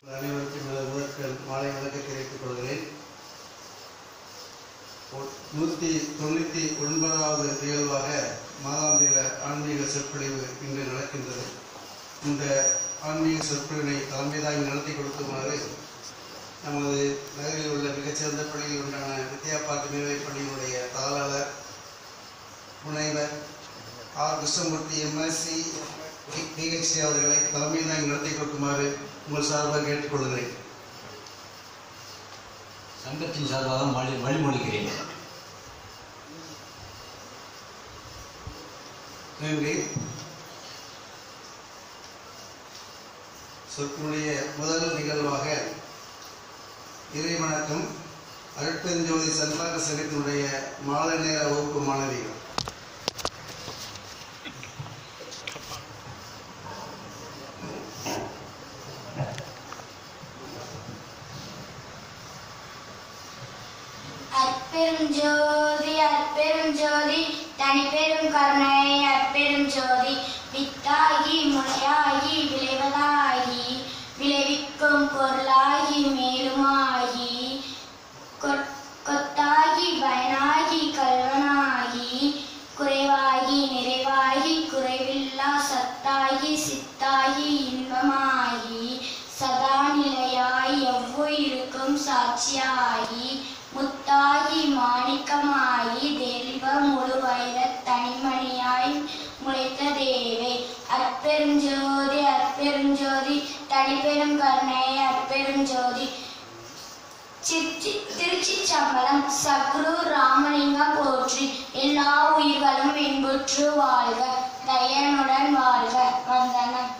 அனைவருக்கும் எனது முதற்கண் மாலை வணக்கத்தை தெரிவித்துக் கொள்கிறேன் ஒ- நூற்றி தொண்ணூற்றி ஒன்பதாவது நிகழ்வாக மாதாந்திர ஆன்மீக சொற்பொழிவு இன்று நடக்கின்றது இந்த ஆன்மீக சொற்பொழிவினை தலைமைதாங்கி நடத்தி கொடுக்குமாறு நமது நகரில் உள்ள மிகச்சிறந்த பள்ளியில் உண்டான வித்யா பார்த்து மேல்நிலைப் பள்ளியினுடைய தாளாளர் முனைவர் ஆர் கிருஷ்ணமூர்த்தி எம்எஸ்சி பிஹெச்டி அவர்களை தலைமை தாங்கி நடத்தி கொடுக்குமாறு உங்கள் சார்பாக கேட்டுக்கொள்கிறேன் சங்கத்தின் சார்பாக வழி வழிமொழிகிறேன் நன்றி சொற்களுடைய முதல் நிகழ்வாக இறைவணக்கம் அருட்பெருஞ்சோதி சன்றாக சங்கத்தினுடைய மாலை நேர வகுப்பு மாணவிகள் அற்பெரும் ஜோதி அற்பெரும் ஜோதி தனிப்பெரும் கருணை அற்பெரும் ஜோதி வித்தாகி முளையாகி விளைவதாகி விளைவிக்கும் பொருளாகி மேலுமாகி கொ- கொத்தாகி பயனாகி கல்வனாகி குறைவாகி நிறைவாகி குறைவில்லா சத்தாகி சித்தாகி இன்பமாகி சதா நிலையாய் எவ்வுயிருக்கும் சாட்சியாகி முத்தாகி மாணிக்கமாகி தெய்வ முழு வைரத் தனிமணியாய் முளைத்த தேவே அற்பெருஞ்சோதி அற்பெருஞ்சோதி தனிப்பெரும் கருணை அற்பெருஞ்சோதி சித்தி திருச்சி சம்பளம் சத்குரு ராமலிங்கம் போற்றி எல்லா உயிர்களும் இன்புற்று வாழ்க தயனுடன் வாழ்க வந்தனம்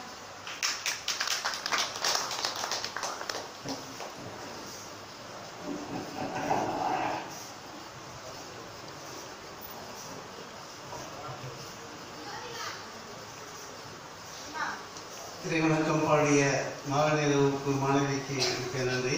இறைவணக்கம் பாடிய மகளிர் வகுப்பு மாணவிக்கு மிக்க நன்றி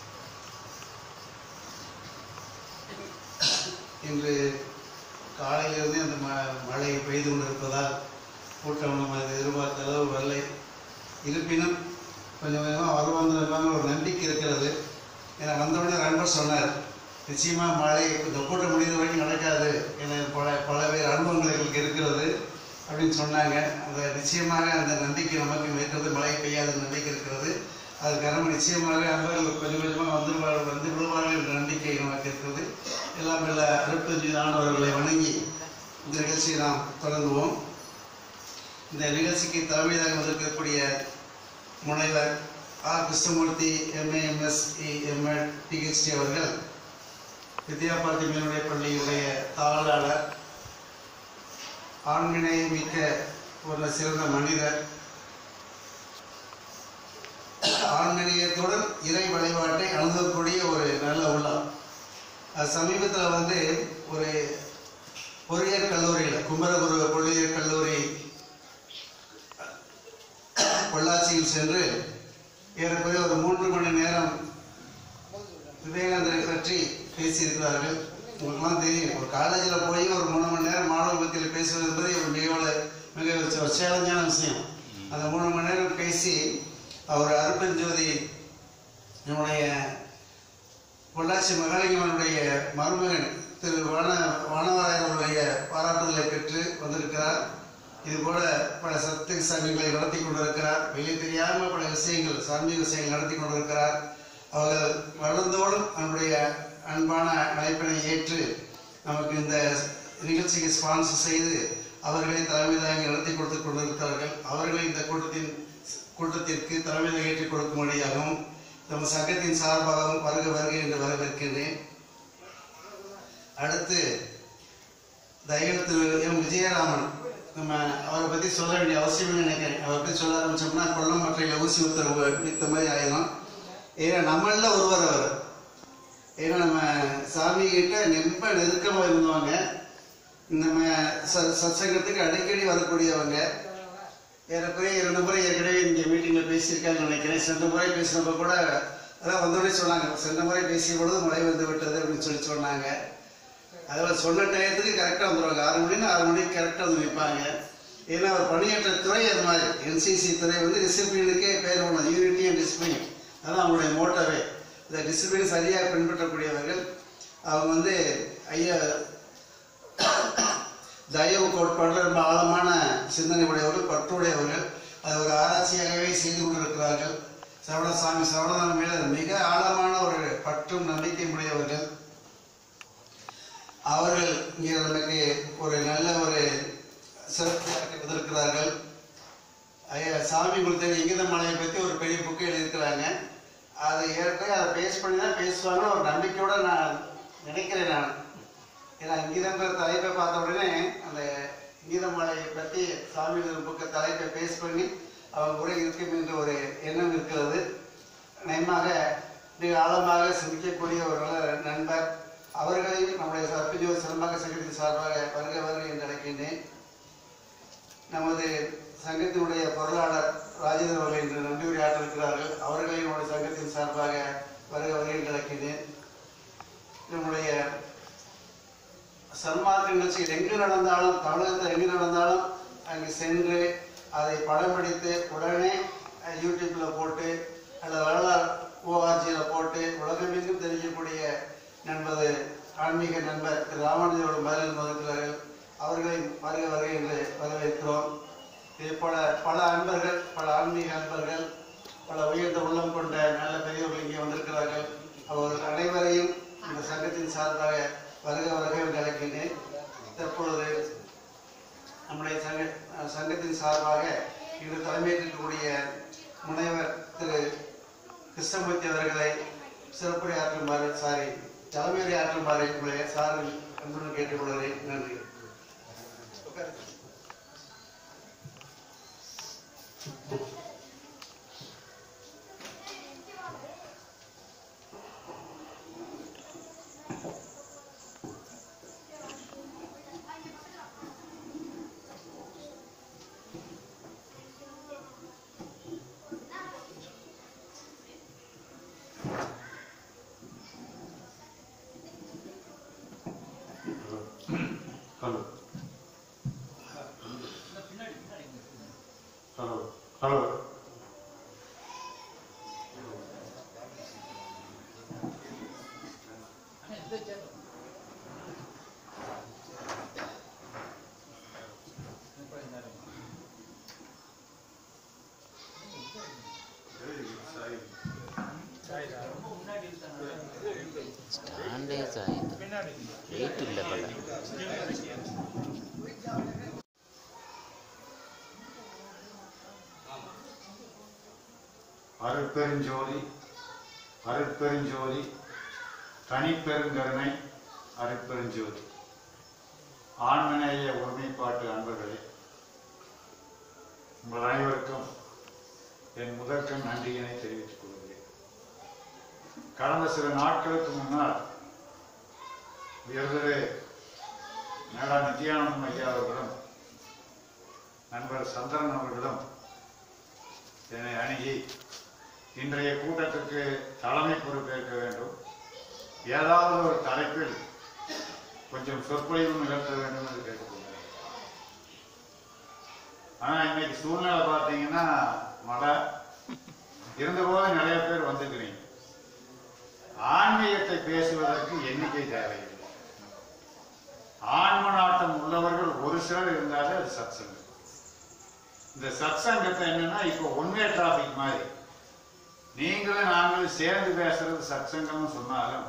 இன்று காலையிலிருந்து அந்த ம மழை பெய்து கொண்டிருப்பதால் கூட்டம் நம்ம அதை எதிர்பார்த்த அளவு வரலை இருப்பினும் கொஞ்சம் கொஞ்சமாக வருவாங்க ஒரு நம்பிக்கை இருக்கிறது ஏன்னா வந்தவுடனே நண்பர் சொன்னார் நிச்சயமாக மழை இந்த கூட்டம் முடிந்த வரைக்கும் நடக்காது என பல பல பேர் அனுபவங்கள் எங்களுக்கு இருக்கிறது அப்படின்னு சொன்னாங்க அந்த நிச்சயமாக அந்த நம்பிக்கை நமக்கு இருக்கிறது மழை பெய்யாத நம்பிக்கை இருக்கிறது அது காரணம் நிச்சயமாக அன்பர்கள் கொஞ்சம் கொஞ்சமாக வந்துருவார்கள் வந்து விடுவார்கள் என்ற நம்பிக்கை நமக்கு இருக்கிறது எல்லாம் உள்ள அறுபத்தஞ்சு ஆண்டவர்களை வணங்கி இந்த நிகழ்ச்சியை நாம் தொடங்குவோம் இந்த நிகழ்ச்சிக்கு தலைமையாக வந்திருக்கக்கூடிய முனைவர் R Krishnamurthy MA MSE MEd PhD அவர்கள் வித்யாபாரதி மேல்நிலைப் பள்ளியுடைய தாளாளர் ஆண்மினை மிக்க ஒரு சிறந்த மனிதர் ஆண்மனியத்துடன் இறை வழிபாட்டை அணுகக்கூடிய ஒரு நல்ல உள்ளம் அது சமீபத்தில் வந்து ஒரு பொறியியல் கல்லூரியில் குமரகுரு பொறியியல் கல்லூரி பொள்ளாச்சியில் சென்று ஏறக்குறைய ஒரு மூன்று மணி நேரம் விவேகானந்தரை பற்றி பேசியிருக்கிறார்கள் உங்களுக்குலாம் தெரியும் ஒரு காலேஜில் போய் ஒரு மூணு மணி நேரம் மாணவ மத்தியில் பேசுவது என்பது ஒரு மிக ஒரு- மிக ஒரு சேலஞ்சான விஷயம் அந்த மூணு மணி நேரம் பேசி அவர் அருப்பஞ்சோதி நம்முடைய பொள்ளாச்சி மகாலிங்கனுடைய மருமகன் திரு வன வனவராயருடைய பாராட்டுதலை பெற்று வந்திருக்கிறார் இது போல பல சத்து சங்கங்களை நடத்தி கொண்டிருக்கிறார் வெளியே தெரியாமல் பல விஷயங்கள் சாமிய விஷயங்கள் நடத்தி கொண்டிருக்கிறார் அவர்கள் வளர்ந்தோடும் நம்முடைய அன்பான அழைப்பினை ஏற்று நமக்கு இந்த நிகழ்ச்சிக்கு ஸ்பான்சர் செய்து அவர்களை தலைமை தாங்கி நடத்தி கொடுத்து கொண்டிருக்கிறார்கள் அவர்களை இந்த கூட்டத்தின் கூட்டத்திற்கு தலைமை ஏற்றுக் கொடுக்கும்படியாகவும் நம்ம சங்கத்தின் சார்பாகவும் வருக வருக என்று வரவேற்கின்றேன் அடுத்து தயவு திரு எம் விஜயராமன் நம்ம அவரை பற்றி சொல்ல வேண்டிய அவசியம் நினைக்கிறேன் அவரை பற்றி சொல்ல ஆரம்பிச்சோம்னா கொல்லம் மற்றையில் ஊசி உத்தரவு வித்த மாதிரி ஆயிடும் ஏன்னா நம்மள ஒருவர் அவர் ஏன்னா நம்ம சாமி கிட்ட ரொம்ப நெருக்கமாக இருந்தவங்க நம்ம ச- சத்சங்கத்துக்கு அடிக்கடி வரக்கூடியவங்க ஏறக்குறைய இரண்டு முறை ஏற்கனவே இங்கே மீட்டிங்கில் பேசியிருக்காங்கன்னு நினைக்கிறேன் சென்ற முறை பேசினப்ப கூட அதான் வந்தோடனே சொன்னாங்க சென்ற முறை பேசிய பொழுது மழை வந்து விட்டது அப்படின்னு சொல்லி சொன்னாங்க அதில் சொன்ன டயத்துக்கு கரெக்டாக வந்துடுவாங்க ஆறு மணின்னு ஆறு மணிக்கு கரெக்டாக வந்து நிற்பாங்க ஏன்னா அவர் பணியாற்ற துறை அது மாதிரி என்சிசி துறை வந்து டிசிப்ளினுக்கே பேர் ஒன்று யூனிட்டி அண்ட் டிசிப்ளின் அதான் அவங்களுடைய மோட்டோவே இந்த டிசிப்ளின் சரியாக பின்பற்றக்கூடியவர்கள் அவங்க வந்து ஐயா தயவு கோட்பாட்டில் ரொம்ப ஆழமான சிந்தனை உடையவர்கள் பற்றுடையவர்கள் அது ஒரு ஆராய்ச்சியாகவே செய்து கொண்டிருக்கிறார்கள் சரவணசாமி சரவணன் மேல மிக ஆழமான ஒரு பற்றும் நம்பிக்கை உடையவர்கள் அவர்கள் இங்கே நமக்கு ஒரு நல்ல ஒரு சிறப்பு வந்திருக்கிறார்கள் ஐயா சாமி கொடுத்த இங்கித மலையை பற்றி ஒரு பெரிய புக்கு எழுதியிருக்கிறாங்க அதை ஏற்கனவே அதை பேஸ் பண்ணி தான் பேசுவாங்க ஒரு நம்பிக்கையோட நான் நினைக்கிறேன் நான் ஏன்னா இங்கிதன்ற தலைப்பை பார்த்த உடனே அந்த இங்கித மலையை பற்றி சாமி எழுதின புக்கை தலைப்பை பேஸ் பண்ணி அவங்க கூட இருக்கும் என்ற ஒரு எண்ணம் இருக்கிறது நயமாக மிக ஆழமாக சிந்திக்கக்கூடிய ஒரு நல்ல நண்பர் அவர்களையும் நம்முடைய சர்பிஜோ சிலம்பாக சங்கத்தின் சார்பாக வருக வருக என்று அழைக்கின்றேன் நமது சங்கத்தினுடைய பொருளாளர் ராஜேந்திர அவர்கள் இன்று நன்றி உரையாற்ற இருக்கிறார்கள் அவர்களையும் நம்முடைய சங்கத்தின் சார்பாக வருக வருக என்று அழைக்கின்றேன் நம்முடைய சன்மார்க்க நிகழ்ச்சிகள் எங்கு நடந்தாலும் தமிழகத்தில் எங்கு நடந்தாலும் அங்கு சென்று அதை படம் பிடித்து உடனே அஹ், யூடியூப்ல போட்டு அல்லது வரலாறு ஓஆர்ஜியில் போட்டு உலகமெங்கும் தெரியக்கூடிய நண்பது ஆன்மீக நண்பர் திரு ராமானுஜரோட பதிலில் வந்திருக்கிறார்கள் அவர்களை வருக வருக என்று வரவேற்கிறோம் இதே போல பல அன்பர்கள் பல ஆன்மீக அன்பர்கள் பல உயர்ந்த உள்ளம் கொண்ட நல்ல பெரியவர்கள் இங்கே வந்திருக்கிறார்கள் அவர்கள் அனைவரையும் இந்த சங்கத்தின் சார்பாக வருக வருக என்று அழைக்கின்றேன் தற்பொழுது நம்முடைய சங்க அஹ் சங்கத்தின் சார்பாக இன்று தலைமையேற்றிருக்கக்கூடிய முனைவர் திரு கிருஷ்ணமூர்த்தி அவர்களை சிறப்புரை ஆற்றுமாறு சாரி தலைமையுரை ஆற்றுமாறு உங்களுடைய சார்பில் அன்புடன் கேட்டுக்கொள்கிறேன் நன்றி உட்காரு. ஹலோ ஹலோ ஹலோ ஸ்டாண்டே சாயுது வெயிட் இல்லை போல அருட்பெருஞ்சோதி அருட்பெருஞ்சோதி தனிப்பெருங்கருணை அருட்பெருஞ்சோதி ஆண்மநேய ஒருமைப்பாட்டு அன்பர்களே உங்கள் அனைவருக்கும் என் முதற்கண் நன்றியினை தெரிவித்துக் கொள்கிறேன் கடந்த சில நாட்களுக்கு முன்னால் உயர்திரு மேடா நித்யானந்தம் ஐயா அவர்களும் நண்பர் சந்திரன் அவர்களும் என்னை அணுகி இன்றைய கூட்டத்திற்கு தலைமை பொறுப்பேற்க வேண்டும் ஏதாவது ஒரு தலைப்பில் கொஞ்சம் சொற்பொழிவு நிகழ்த்த வேண்டும் என்று கேட்டுக்கொண்டேன் ஆனா இன்னைக்கு சூழ்நிலை பார்த்தீங்கன்னா மழை இருந்தபோது நிறைய பேர் வந்துக்கிறீங்க ஆன்மீகத்தை பேசுவதற்கு எண்ணிக்கை தேவையில்லை ஆன்ம நாட்டம் உள்ளவர்கள் ஒரு சிலர் இருந்தாலே அது சத்சங்கம் இந்த சத்சங்கத்தை என்னன்னா இப்போ ஒன்வே டிராபிக் மாதிரி நீங்களும் நாங்களும் சேர்ந்து பேசுறது சத்சங்கம்னு சொன்னாலும்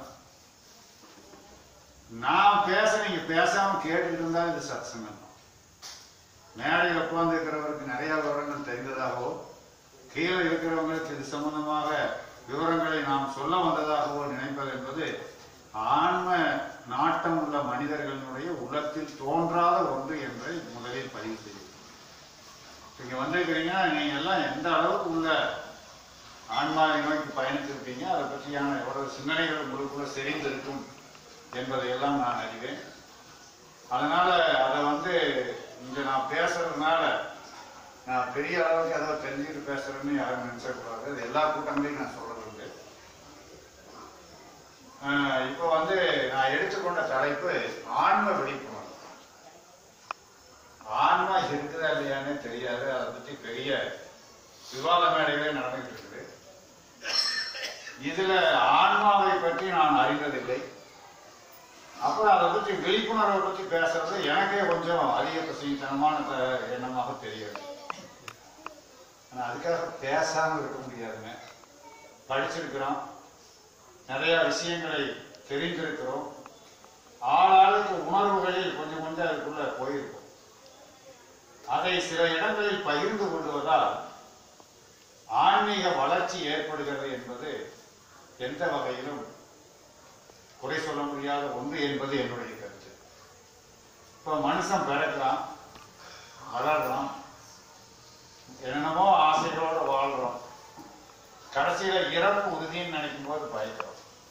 நான் பேச நீங்க பேசாம கேட்டுட்டு இருந்தா இது சத்சங்கம் தான். மேடையில் உட்கார்ந்து இருக்கிறவருக்கு நிறைய விவரங்கள் தெரிந்ததாகவோ கீழே இருக்கிறவங்களுக்கு இது சம்பந்தமாக விவரங்களை நாம் சொல்ல வந்ததாகவோ நினைப்பது என்பது ஆன்ம நாட்டம் உள்ள மனிதர்களுடைய உள்ளத்தில் தோன்றாத ஒன்று என்பதை முதலில் பதிவு செய்யும் இங்க வந்திருக்கிறீங்கன்னா நீங்க எல்லாம் எந்த அளவுக்கு உள்ள ஆன்மாவை நோக்கி பயணித்திருப்பீங்க அதை பற்றியான எவ்வளவு சிந்தனைகள் உங்களுக்குள்ள செறிந்திருக்கும் என்பதை எல்லாம் நான் அறிவேன் அதனால அதை வந்து இங்க நான் பேசுறதுனால நான் பெரிய அளவுக்கு ஏதோ தெரிஞ்சுட்டு பேசுறேன்னு யாரும் நினைச்சக்கூடாது அது எல்லா கூட்டங்களையும் நான் சொல்றது உண்டு ஆஹ் இப்போ வந்து நான் எடுத்துக்கொண்ட தலைப்பு ஆன்ம விழிப்புணர்வு ஆன்மா இருக்குதா இல்லையானே தெரியாது அதை பற்றி பெரிய விவாத மேடைகளே நடந்துகிட்டு இருக்குது இதுல ஆன்மாவை பற்றி நான் அறிந்ததில்லை அப்புறம் அதை பற்றி விழிப்புணர்வை பற்றி பேசுறது எனக்கே கொஞ்சம் அதிக பிரசங்கத்தனமான த- எண்ணமாக தெரியாது ஆனா அதுக்காக பேசாம இருக்க முடியாதுங்க படிச்சிருக்கிறோம் நிறைய விஷயங்களை தெரிந்திருக்கிறோம் ஆளாளுக்கு உணர்வுகளில் கொஞ்சம் கொஞ்சம் அதுக்குள்ள போயிருக்கும் அதை சில இடங்களில் பகிர்ந்து கொள்வதால் ஆன்மீக வளர்ச்சி ஏற்படுகிறது என்பது எந்த வகையிலும் குறை சொல்ல முடியாத ஒன்று என்பது என்னுடைய கருத்து இப்ப மனுஷன் பிறக்கிறான் வளர்றான் என்னென்னமோ ஆசைகளோட வாழ்றோம் கடைசியில இறப்பு உறுதின்னு நினைக்கும் போது பயக்கிறோம்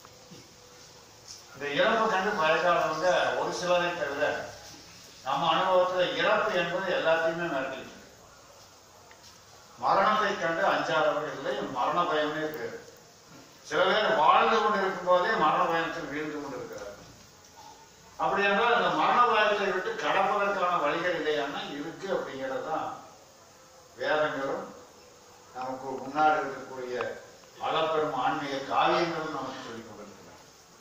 இந்த இறப்பு கண்டு பயக்காதவங்க ஒரு சிலரை தவிர நம்ம அனுபவத்துல இறப்பு என்பது எல்லாத்தையுமே மிரட்டிட்டு இருக்கு. மரணத்தை கண்டு அஞ்சாதவர்கள் இல்லை மரண பயமே இருக்கு சில பேர் வாழ்ந்து கொண்டு இருக்கும் போதே மரண பயணத்தில் வீழ்ந்து கொண்டு இருக்கிறார்கள் அப்படி என்றால் அந்த மரண பயத்தை விட்டு கடப்பதற்கான வழிகள் இல்லையானா இருக்கு அப்படிங்கிறது தான் வேதங்களும் நமக்கு முன்னாடி இருக்கக்கூடிய அளப்பெரும் ஆன்மீக காவியங்களும் நமக்கு சொல்லிக் கொண்டிருக்கின்றன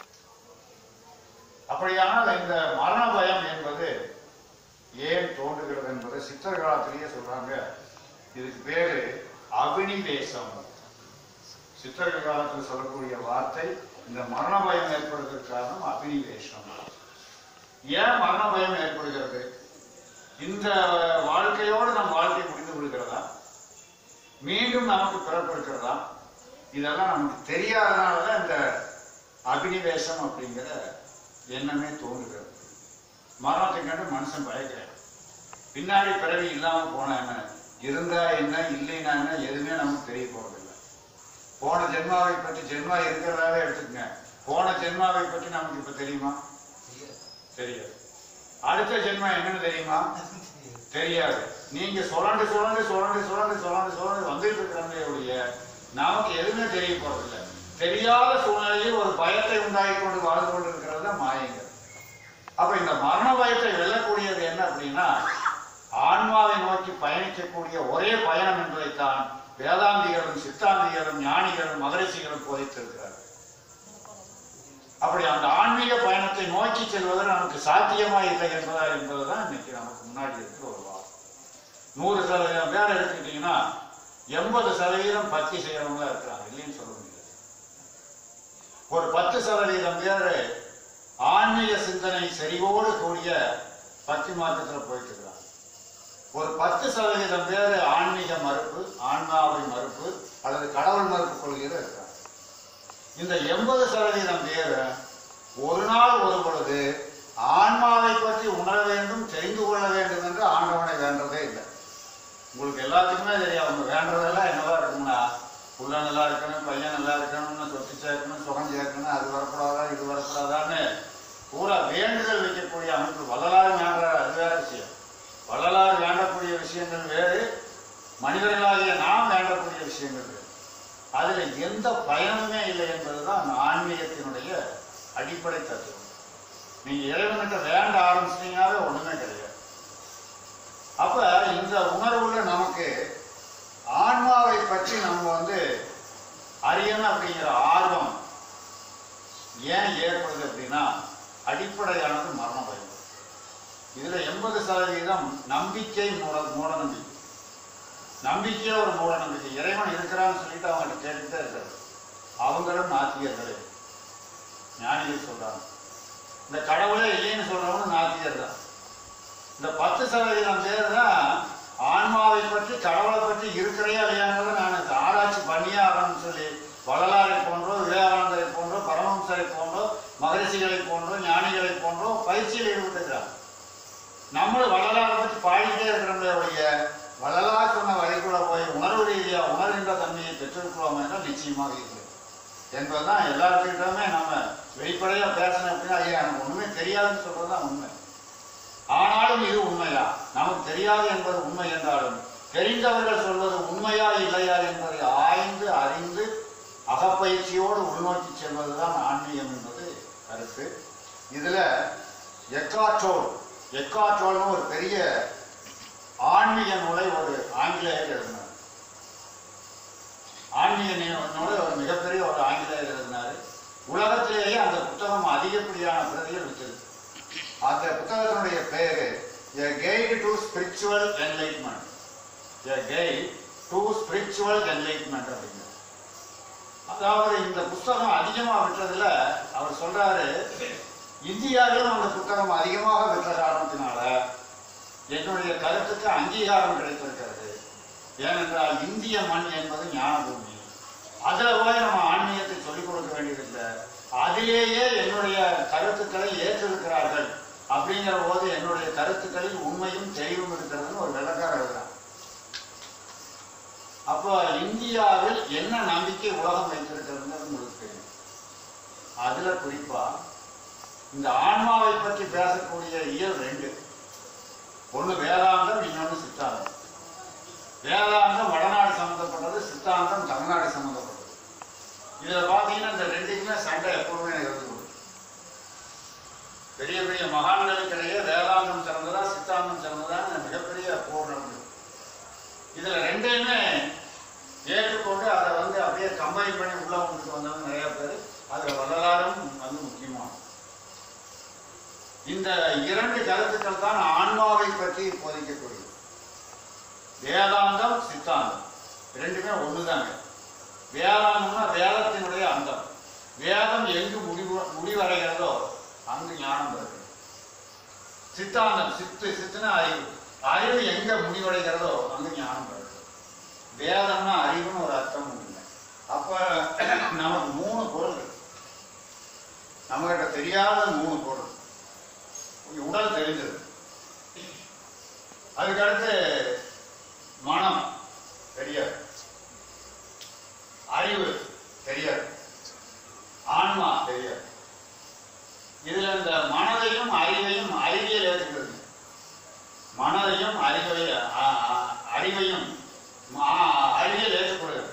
அப்படியானால் இந்த மரண பயம் என்பது ஏன் தோன்றுகிறது என்பதை சித்தர் காலத்திலேயே சொல்றாங்க இதுக்கு பேரு அபினிவேசம் சித்தர்கள் காலத்தில் சொல்லக்கூடிய வார்த்தை இந்த மரண பயம் ஏற்படுவதற்கு காரணம் அபினிவேஷம் ஏன் மரண பயம் ஏற்படுகிறது இந்த வாழ்க்கையோடு நம் வாழ்க்கை முடிந்து விடுகிறதா மீண்டும் நமக்கு பிறப்பு இருக்கிறதா இதெல்லாம் நமக்கு தெரியாதனாலதான் இந்த அபினிவேசம் அப்படிங்கிற எண்ணமே தோன்றுகிறது மரணத்தை கண்டு மனுஷன் பயக்கிறான் பின்னாடி பிறவி இல்லாம போனா என்ன இருந்தா என்ன இல்லைன்னா என்ன எதுவுமே நமக்கு தெரிய போறதில்லை போன ஜென்மாவை பற்றி ஜென்மா இருக்கிறதாவே எடுத்துக்கங்க போன ஜென்மாவை பற்றி நமக்கு இப்ப தெரியுமா தெரியாது அடுத்த ஜென்மா என்னன்னு தெரியுமா தெரியாது நீங்க சுரண்டு சுரண்டு சுரண்டு சுரண்டு சுரண்டு சுரண்டு வந்துட்டு இருக்கிறாங்களே ஒழிய நமக்கு எதுவுமே தெரிய போறதில்லை தெரியாத சூழ்நிலையில் ஒரு பயத்தை உண்டாகி கொண்டு வாழ்ந்து கொண்டு இருக்கிறது தான் மாயங்கள் அப்ப இந்த மரண பயத்தை வெல்லக்கூடியது என்ன அப்படின்னா ஆன்மாவை நோக்கி பயணிக்கக்கூடிய ஒரே பயணம் என்பதைத்தான் வேதாந்திகளும் சித்தாந்திகளும் ஞானிகளும் மகரிஷிகளும் போதித்திருக்கிறார்கள் அப்படி அந்த ஆன்மீக பயணத்தை நோக்கி செல்வது நமக்கு சாத்தியமா இல்லை என்பதா என்பதுதான் இன்னைக்கு நமக்கு முன்னாடி இருக்கிற ஒரு வாதம் நூறு சதவீதம் பேர் எடுத்துக்கிட்டீங்கன்னா எண்பது சதவீதம் பக்தி செய்யறவங்க இருக்கிறாங்க இல்லைன்னு சொல்ல முடியாது ஒரு பத்து சதவீதம் பேர் ஆன்மீக சிந்தனை செறிவோடு கூடிய பக்தி மார்க்கத்துல போயிட்டு இருக்கிறாங்க ஒரு பத்து சதவீதம் பேர் ஆன்மீக மறுப்பு ஆன்மாவை மறுப்பு அல்லது கடவுள் மறுப்பு கொள்கையில இருக்காங்க இந்த எண்பது சதவீதம் பேர் ஒரு நாள் ஒரு பொழுது ஆன்மாவை பற்றி உணர வேண்டும் தெரிந்து கொள்ள வேண்டும் என்று ஆண்டவனை வேண்டதே இல்லை உங்களுக்கு எல்லாத்துக்குமே தெரியும் அவங்க வேண்டதெல்லாம் என்னவா இருக்கும்னா புள்ள நல்லா இருக்கணும் பையன் நல்லா இருக்கணும்னு சொத்து சேர்க்கணும் சுகம் சேர்க்கணும் அது வரக்கூடாதா இது வரக்கூடாதான்னு பூரா வேண்டுதல் வைக்கக்கூடிய அமைப்பு வள்ளலாறு வேண்டார் அது வேற விஷயம் வள்ளலாறு வேண்டக்கூடிய விஷயங்கள் வேறு மனிதர்களாகிய நாம் வேண்டக்கூடிய விஷயங்கள் வேறு அதுல எந்த பயனுமே இல்லை என்பதுதான் அந்த ஆன்மீகத்தினுடைய அடிப்படை தத்துவம் நீங்க இறைவன்கிட்ட வேண்ட ஆரம்பிச்சிட்டீங்கன்னாவே ஒண்ணுமே கிடையாது அப்ப இந்த உணர்வுல நமக்கு ஆன்மாவை பற்றி நம்ம வந்து அறியணும் அப்படிங்கிற ஆர்வம் ஏன் ஏற்படுது அப்படின்னா அடிப்படையானது மரண பயம் இதுல எண்பது சதவீதம் நம்பிக்கை மூட மூட நம்பிக்கை நம்பிக்கையே ஒரு மூட நம்பிக்கை இறைவன் இருக்கிறான்னு சொல்லிட்டு அவங்ககிட்ட கேட்டுக்கிட்டே இருக்காரு அவங்களும் நாத்திகர்களே ஞானிகள் சொல்றாங்க இந்த கடவுளே இல்லைன்னு சொல்றவங்க நாத்திகர் தான் இந்த பத்து சதவீதம் பேர் தான் ஆன்மாவை பற்றி கடவுளை பற்றி இருக்கிறையா இல்லையாங்கிறத நான் ஆராய்ச்சி பண்ணியே ஆகணும்னு சொல்லி வள்ளலாரை போன்றோ விவேகானந்தரை போன்றோ பரமஹம்சரை போன்றோ மகரிஷிகளை போன்றோ ஞானிகளை போன்றோ பயிற்சியில் ஈடுபட்டுக்கிறாங்க நம்மளும் வள்ளலாரை பற்றி பாடிட்டே இருக்கிறோமே ஒழிய வள்ளலார் சொன்ன வழிக்குள்ள போய் உணர்வு ரீதியா உணர்கின்ற தன்மையை பெற்றிருக்கிறோம் என்றால் நிச்சயமாக இல்லை என்பதுதான் எல்லாத்துக்கிட்டமே நம்ம வெளிப்படையா பேசணும் அப்படின்னா ஐயா எனக்கு ஒண்ணுமே தெரியாதுன்னு சொல்றதுதான் உண்மை ஆனாலும் இது உண்மையா நமக்கு தெரியாது என்பது உண்மை என்றாலும் தெரிந்தவர்கள் சொல்வது உண்மையா இல்லையா என்பதை ஆய்ந்து அறிந்து அகப்பயிற்சியோடு உள்நோக்கி செல்வதுதான் ஆன்மீகம் என்பது கருத்து இதுல எக்காற்றோல் எக்காற்றோல்னு ஒரு பெரிய ஆன்மீக நூலை ஒரு ஆங்கிலேயர் எழுதினார் ஆன்மீக நியமனோட ஒரு மிகப்பெரிய ஒரு ஆங்கிலேயர் எழுதினாரு உலகத்திலேயே அந்த புத்தகம் அதிகப்படியான பிரதிகள் வித்திருக்கு அந்த புத்தகத்தினுடைய பேரு A Guide to Spiritual Enlightenment A Guide to Spiritual Enlightenment அப்படிங்கிறது அதாவது இந்த புஸ்தகம் அதிகமா விற்றதுல அவர் சொல்றாரு இந்தியாவிலும் அந்த புத்தகம் அதிகமாக விற்ற காரணத்தினால என்னுடைய கருத்துக்கு அங்கீகாரம் கிடைத்திருக்கிறது ஏனென்றால் இந்திய மண் என்பது ஞான பூமி அதுல போய் நம்ம ஆன்மீகத்தை சொல்லிக் கொடுக்க வேண்டியதில்லை அதிலேயே என்னுடைய கருத்துக்களை ஏற்றிருக்கிறார்கள் அப்படிங்கிற போது என்னுடைய கருத்துக்களில் உண்மையும் தெளிவும் இருக்கிறதுன்னு ஒரு விளக்கார எழுதுறான் அப்போ இந்தியாவில் என்ன நம்பிக்கை உலகம் வைத்திருக்கிறதுன்னு உங்களுக்கு தெரியும் அதுல குறிப்பா இந்த ஆன்மாவை பற்றி பேசக்கூடிய இயல் ரெண்டு ஒண்ணு வேதாந்தம் இன்னொன்னு சித்தாந்தம் வேதாந்தம் வடநாடு சம்பந்தப்பட்டது சித்தாந்தம் தமிழ்நாடு சம்பந்தப்பட்டது இதுல பாத்தீங்கன்னா இந்த ரெண்டுக்குமே சண்டை எப்பவுமே இருந்து கொண்டு பெரிய பெரிய மகான்களுக்கிடையே வேதாந்தம் சிறந்ததா சித்தாந்தம் சிறந்ததான்னு மிகப்பெரிய போர் நடந்தது இதுல ரெண்டையுமே ஏற்றுக்கொண்டு அதை வந்து அப்படியே கம்பைன் பண்ணி உள்ள கொண்டு வந்தவங்க நிறைய பேர் அதுல வள்ளலாரும் வந்து முக்கியமானது இந்த இரண்டு கருத்துக்கள் தான் ஆன்மாவை பற்றி போதிக்கக்கூடியது வேதாந்தம் சித்தாந்தம் ரெண்டுமே ஒண்ணுதாங்க வேதாந்தம்னா வேதத்தினுடைய அந்தம் வேதம் எங்கு முடிவு முடிவடைகிறதோ அங்கு ஞானம் வருது சித்தாந்தம் சித்து சித்துனா அறிவு அறிவு எங்க முடிவடைகிறதோ அங்கு ஞானம் வருது வேதம்னா அறிவுன்னு ஒரு அர்த்தம் உண்டு அப்ப நமக்கு மூணு பொருள் இருக்கு நம்மகிட்ட தெரியாத மூணு பொருள் உடல் தெரிஞ்சது அதுக்கடுத்து மனம் தெரியாது அறிவு தெரியாது ஆன்மா தெரியாது இதுல இந்த மனதையும் அறிவையும் அறிவியல் ஏற்றுக்கிறது மனதையும் அறிவை அ- அ- அறிவையும் மா- அறிவியல் ஏற்றுக்கொள்கிறது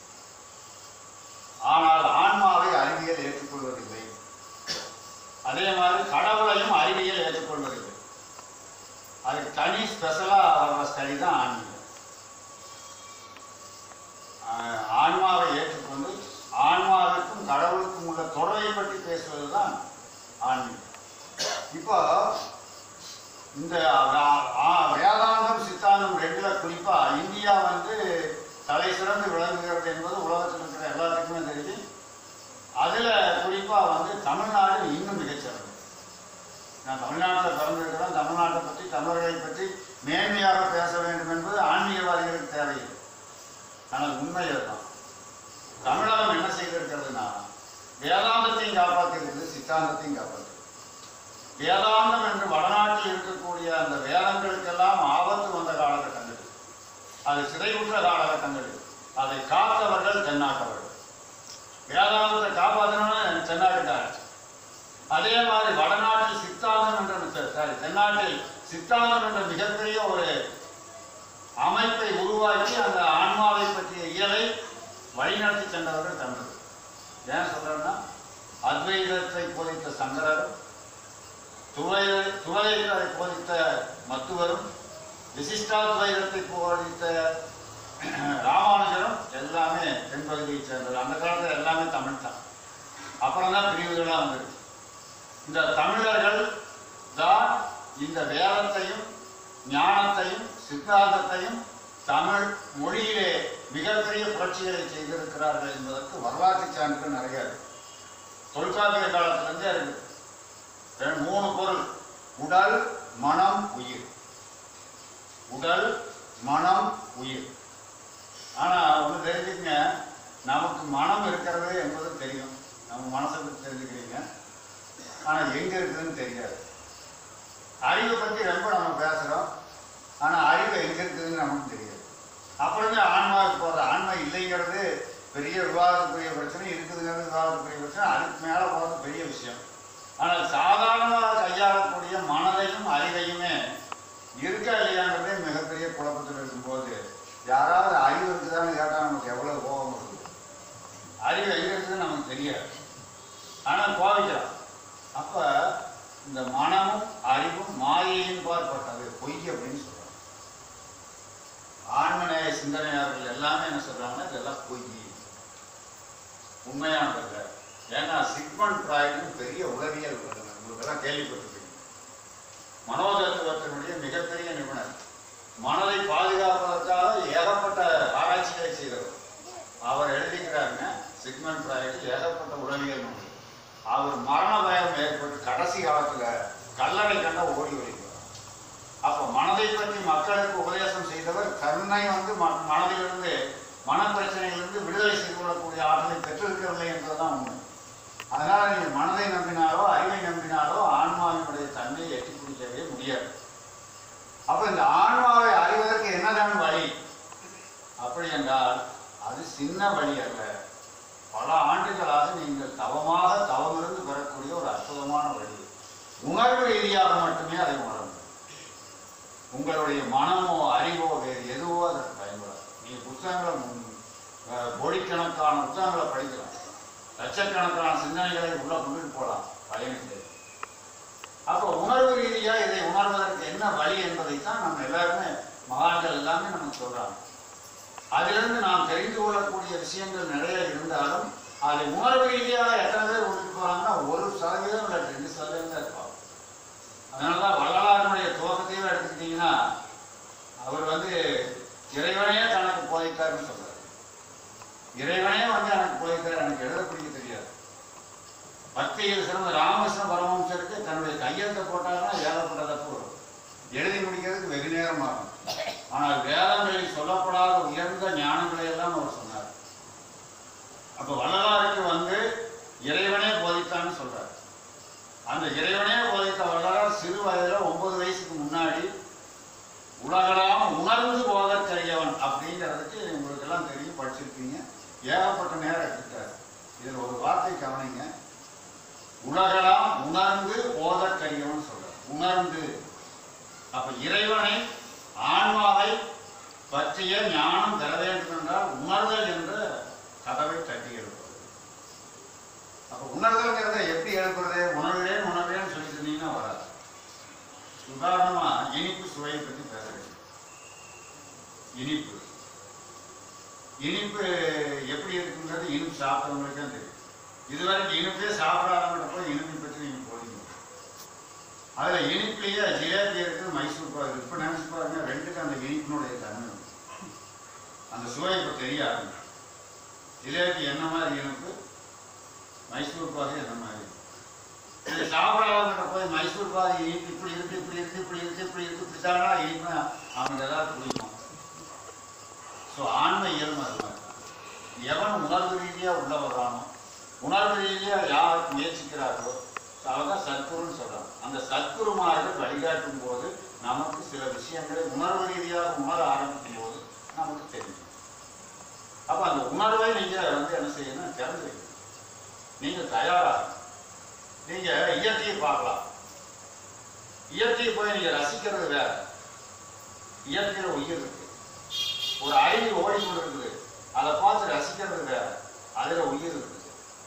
ஆனால் ஆன்மாவை அறிவியல் ஏற்றுக்கொள்வதில்லை அதே மாதிரி கடவுளையும் அறிவியல் ஏற்றுக்கொள்வதில்லை அதுக்கு தனி ஸ்பெஷலா வர்ற ஸ்டடி தான் ஆன்மீகம் ஆஹ் ஆன்மாவை ஏற்றுக்கொண்டு ஆன்மாவிற்கும் கடவுளுக்கும் உள்ள தொடர்பை பற்றி பேசுவது தான் ஆன்மீகம் இப்போ இந்த வே- ஆ- வேதாந்தம் சித்தாந்தம் ரெண்டுல குறிப்பா இந்தியா வந்து தலை சிறந்து விளங்குகிறது என்பது உலகத்தில் இருக்கிற எல்லாத்துக்குமே தெரியும் அதுல குறிப்பா வந்து தமிழ்நாடு இன்னும் மிகச்சிறந்தது நான் தமிழ்நாட்டில் பிறந்திருக்கிறேன் தமிழ்நாட்டை பற்றி தமிழர்களை பற்றி மேன்மையாக பேச வேண்டும் என்பது ஆன்மீகவாதிகளுக்கு தேவையில்லை ஆனால் உண்மை அதுதான் தமிழகம் என்ன செய்திருக்கிறதுனா வேதாந்தத்தையும் காப்பாற்றிருக்கிறது சித்தாந்தத்தையும் காப்பாற்றிருக்கு வேதாந்தம் என்று வடநாட்டில் இருக்கக்கூடிய அந்த வேதங்களுக்கெல்லாம் ஆபத்து வந்த காலகட்டங்கள் அது சிதைவுற்ற காலகட்டங்கள் அதை காத்தவர்கள் தென்னாட்டவர்கள் வேதாந்தத்தை காப்பாற்றணும்னு தென்னாட்டுக்காரர் அதே மாதிரி வடநாட்டில் சித்தாந்தம் என்ற சாரி தென்னாட்டில் சித்தாந்தம் என்ற மிகப்பெரிய ஒரு அமைப்பை உருவாக்கி அந்த ஆன்மாவை பற்றிய இயலை வழிநடத்தி சென்றவர்கள் தமிழர் ஏன் சொல்றேன்னா அத்வைதத்தை போதித்த சங்கரரும் துவைத துவைதத்தை போதித்த மத்துவரும் விசிஷ்டாத்வைதத்தை போதித்த ராமானுஜரும் எல்லாமே தென்பகுதியை சேர்ந்தவர் அந்த காலத்துல எல்லாமே தமிழ் தான் அப்புறம் தான் பிரிவுகளாக வந்திருக்கு இந்த தமிழர்கள் தான் இந்த வேதத்தையும் ஞானத்தையும் சித்தாந்தத்தையும் தமிழ் மொழியிலே மிகப்பெரிய புரட்சிகளை செய்திருக்கிறார்கள் என்பதற்கு வரலாற்று சான்றுகள் நிறைய இருக்கு தொல்காப்பிய காலத்திலிருந்தே இருக்கு ரெண்டு- மூணு பொருள் உடல் மனம் உயிர் உடல் மனம் உயிர் ஆனா ஒண்ணு தெரிஞ்சுக்கங்க நமக்கு மனம் இருக்கிறது என்பது தெரியும் நம்ம மனசை பத்தி தெரிஞ்சுக்கிறீங்க ஆனா எங்க இருக்குதுன்னு தெரியாது அறிவை பத்தி ரொம்ப நம்ம பேசுறோம் ஆனா அறிவு எங்க இருக்குதுன்னு நமக்கு தெரியாது அப்புறமே ஆன்மாவுக்கு போறது ஆன்மா இல்லைங்கிறது பெரிய விவாதத்துக்குரிய பிரச்சனை இருக்குதுங்கிறது விவாதத்துக்குரிய பிரச்சனை அதுக்கு மேல போறது பெரிய விஷயம் ஆனால் சாதாரணமாக கையாளக்கூடிய மனதையும் அறிவையுமே இருக்கா இல்லையாங்கிறதே மிகப்பெரிய குழப்பத்தில் இருக்கும்போது யாராவது அறிவு இருக்குதான்னு கேட்டா நமக்கு எவ்வளவு கோபம் வருது அறிவு எங்க இருக்குதுன்னு நமக்கு தெரியாது ஆனால் கோவிக்கலாம் அப்ப இந்த மனமும் அறிவும் மாயையும் பார்ப்பட்டது பொய் அப்படின்னு சொல்றாங்க ஆன்மநேய சிந்தனையாளர்கள் எல்லாமே என்ன சொல்றாங்கன்னா இதெல்லாம் பொய் உண்மையானது இல்லை ஏன்னா சிக்மண்ட் ஃப்ராய்டு பெரிய உளவியல் வல்லுநர். உங்களுக்கு எல்லாம் கேள்விப்பட்டிருப்பீங்க மனோதத்துவத்தினுடைய மிகப்பெரிய நிபுணர் மனதை பாதுகாப்பதற்காக ஏகப்பட்ட ஆராய்ச்சிகளை செய்தவர் அவர் எழுதிக்கிறாருங்க சிக்மண்ட் ஃப்ராய்டு ஏகப்பட்ட உளவியல் நூல் அவர் மரண பயம் ஏற்பட்டு கடைசி காலத்துல கல்லறை கண்ட ஓடி வருகிறார் அப்ப மனதை பற்றி மக்களுக்கு உபதேசம் செய்தவர் தன்னை வந்து ம- மனதிலிருந்து மன பிரச்சனையிலிருந்து விடுதலை செய்து கொள்ளக்கூடிய ஆற்றலை பெற்றிருக்கவில்லை என்பதுதான் உண்மை அதனால நீங்க மனதை நம்பினாலோ அறிவை நம்பினாலோ ஆன்மாவினுடைய தன்மையை எட்டி பிடிக்கவே முடியாது அப்ப இந்த ஆன்மாவை அறிவதற்கு என்னதான் வழி அப்படி என்றால் அது சின்ன வழி அல்ல பல ஆண்டுகளாக நீங்கள் தவமாக தவமிருந்து பெறக்கூடிய ஒரு அற்புதமான வழி உணர்வு ரீதியாக மட்டுமே அதை உணர முடியும் உங்களுடைய மனமோ அறிவோ வேறு எதுவோ அதற்கு பயன்படாது நீங்க புத்தகங்களை முன்- அஹ், கோடிக்கணக்கான புத்தகங்களை படிக்கலாம் லட்சக்கணக்கான சிந்தனைகளை உள்ள கொண்டுட்டு போகலாம் பயணித்து அப்போ உணர்வு ரீதியா இதை உணர்வதற்கு என்ன வழி என்பதைத்தான் நம்ம எல்லாருமே மகான்கள் எல்லாமே நமக்கு சொல்றாங்க அதிலிருந்து நாம் தெரிந்து கொள்ளக்கூடிய விஷயங்கள் நிறைய இருந்தாலும் அதை உணர்வு ரீதியாக எத்தனை பேர் கொண்டுட்டு போறாங்கன்னா ஒரு சதவீதம் இல்லை ரெண்டு சதவீதம் தான் இருப்பாங்க அதனாலதான் வள்ளலாருடைய துவக்கத்தையும் எடுத்துக்கிட்டீங்கன்னா அவர் வந்து இறைவனே தனக்கு போதித்தாருன்னு சொல்றாரு இறைவனே வந்து எனக்கு போதித்தார் எனக்கு எழுத பிடிக்க தெரியாது பக்தியில் சிறந்த ராமகிருஷ்ண பரமஹம்சருக்கு தன்னுடைய கையெழுத்தை போட்டாங்கன்னா ஏகப்பட்ட தப்பு வரும் எழுதி முடிக்கிறதுக்கு வெகு நேரம் ஆகும் ஆனால் வேதங்களில் சொல்லப்படாத உயர்ந்த ஞானங்களை எல்லாம் அவர் சொன்னார் அப்ப வள்ளலாருக்கு வந்து இறைவனே போதித்தான்னு சொல்றார் அந்த இறைவனே போதித்த வள்ளலார் சிறு வயதுல ஒன்பது வயசுக்கு முன்னாடி உலகலாம் உணர்ந்து போதற்கரியவன் அப்படிங்கிறதுக்கு உங்களுக்கு எல்லாம் தெரியும் படிச்சிருப்பீங்க ஏகப்பட்ட நேரம் எடுத்துட்டார் இதுல ஒரு வார்த்தை கவனிங்க உலகலாம் உணர்ந்து போதற்கரியவன் சொல்றார் உணர்ந்து அப்ப இறைவனை ஆன்மாவை பற்றிய ஞானம் பெற வேண்டும் என்றால் உணர்தல் என்ற கதவை தட்டி எழுப்புறது அப்ப உணர்தல்ங்கிறத எப்படி எழுப்புறது உணர்வேன் உணர்வேன்னு சொல்லிட்டு இருந்தீங்கன்னா வராது உதாரணமா இனிப்பு சுவையை பற்றி பேச வேண்டும் இனிப்பு இனிப்பு எப்படி இருக்குங்கிறது இனிப்பு சாப்பிட்றவங்களுக்கு தான் தெரியும் இதுவரைக்கும் இனிப்பே சாப்பிடாதவங்கிட்ட போய் இனிப்பை பற்றி நீங்க போறீங்க அதுல இனிப்புலயே ஜிலேபி இருக்கு மைசூர் பாகு இருக்கு. இப்ப நினைச்சு பாருங்க ரெண்டுக்கும் அந்த இனிப்பினுடைய தன்மை உண்டு. அந்த சுவை இப்ப தெரியாது ஜிலேபி என்ன மாதிரி இனிப்பு மைசூர் பாகு என்ன மாதிரி இது சாப்பிடாதவங்கிட்ட போய் மைசூர் பாகு இனிப்பு இப்படி இருக்கு இப்படி இருக்கு இப்படி இருக்கு இப்படி இருக்கு இப்படி தானா இனிப்பு அவனுக்கு எல்லாருக்கும் பிடிக்கும் ஸோ ஆன்ம இயல்பு அது மாதிரி தான். எவன் உணர்வு ரீதியா உள்ள வர்றானோ உணர்வு ரீதியா யார் முயற்சிக்கிறார்களோ அவதான் சத்குருன்னு சொல்றாங்க அந்த சத்குருமார்கள் வழிகாட்டும் போது நமக்கு சில விஷயங்களை உணர்வு ரீதியாக உணர ஆரம்பிக்கும் போது நமக்கு தெரியும் அப்ப அந்த உணர்வை நீங்க வந்து என்ன செய்யணும் திறந்து வைக்கணும் நீங்க தயாரா நீங்க இயற்கையை பார்க்கலாம் இயற்கையை போய் நீங்க ரசிக்கிறது வேற இயற்கையில உயிர் இருக்கு ஒரு அருவி ஓடிக்கொண்டு இருக்குது அதை பார்த்து ரசிக்கிறது வேற அதுல உயிர் இருக்குது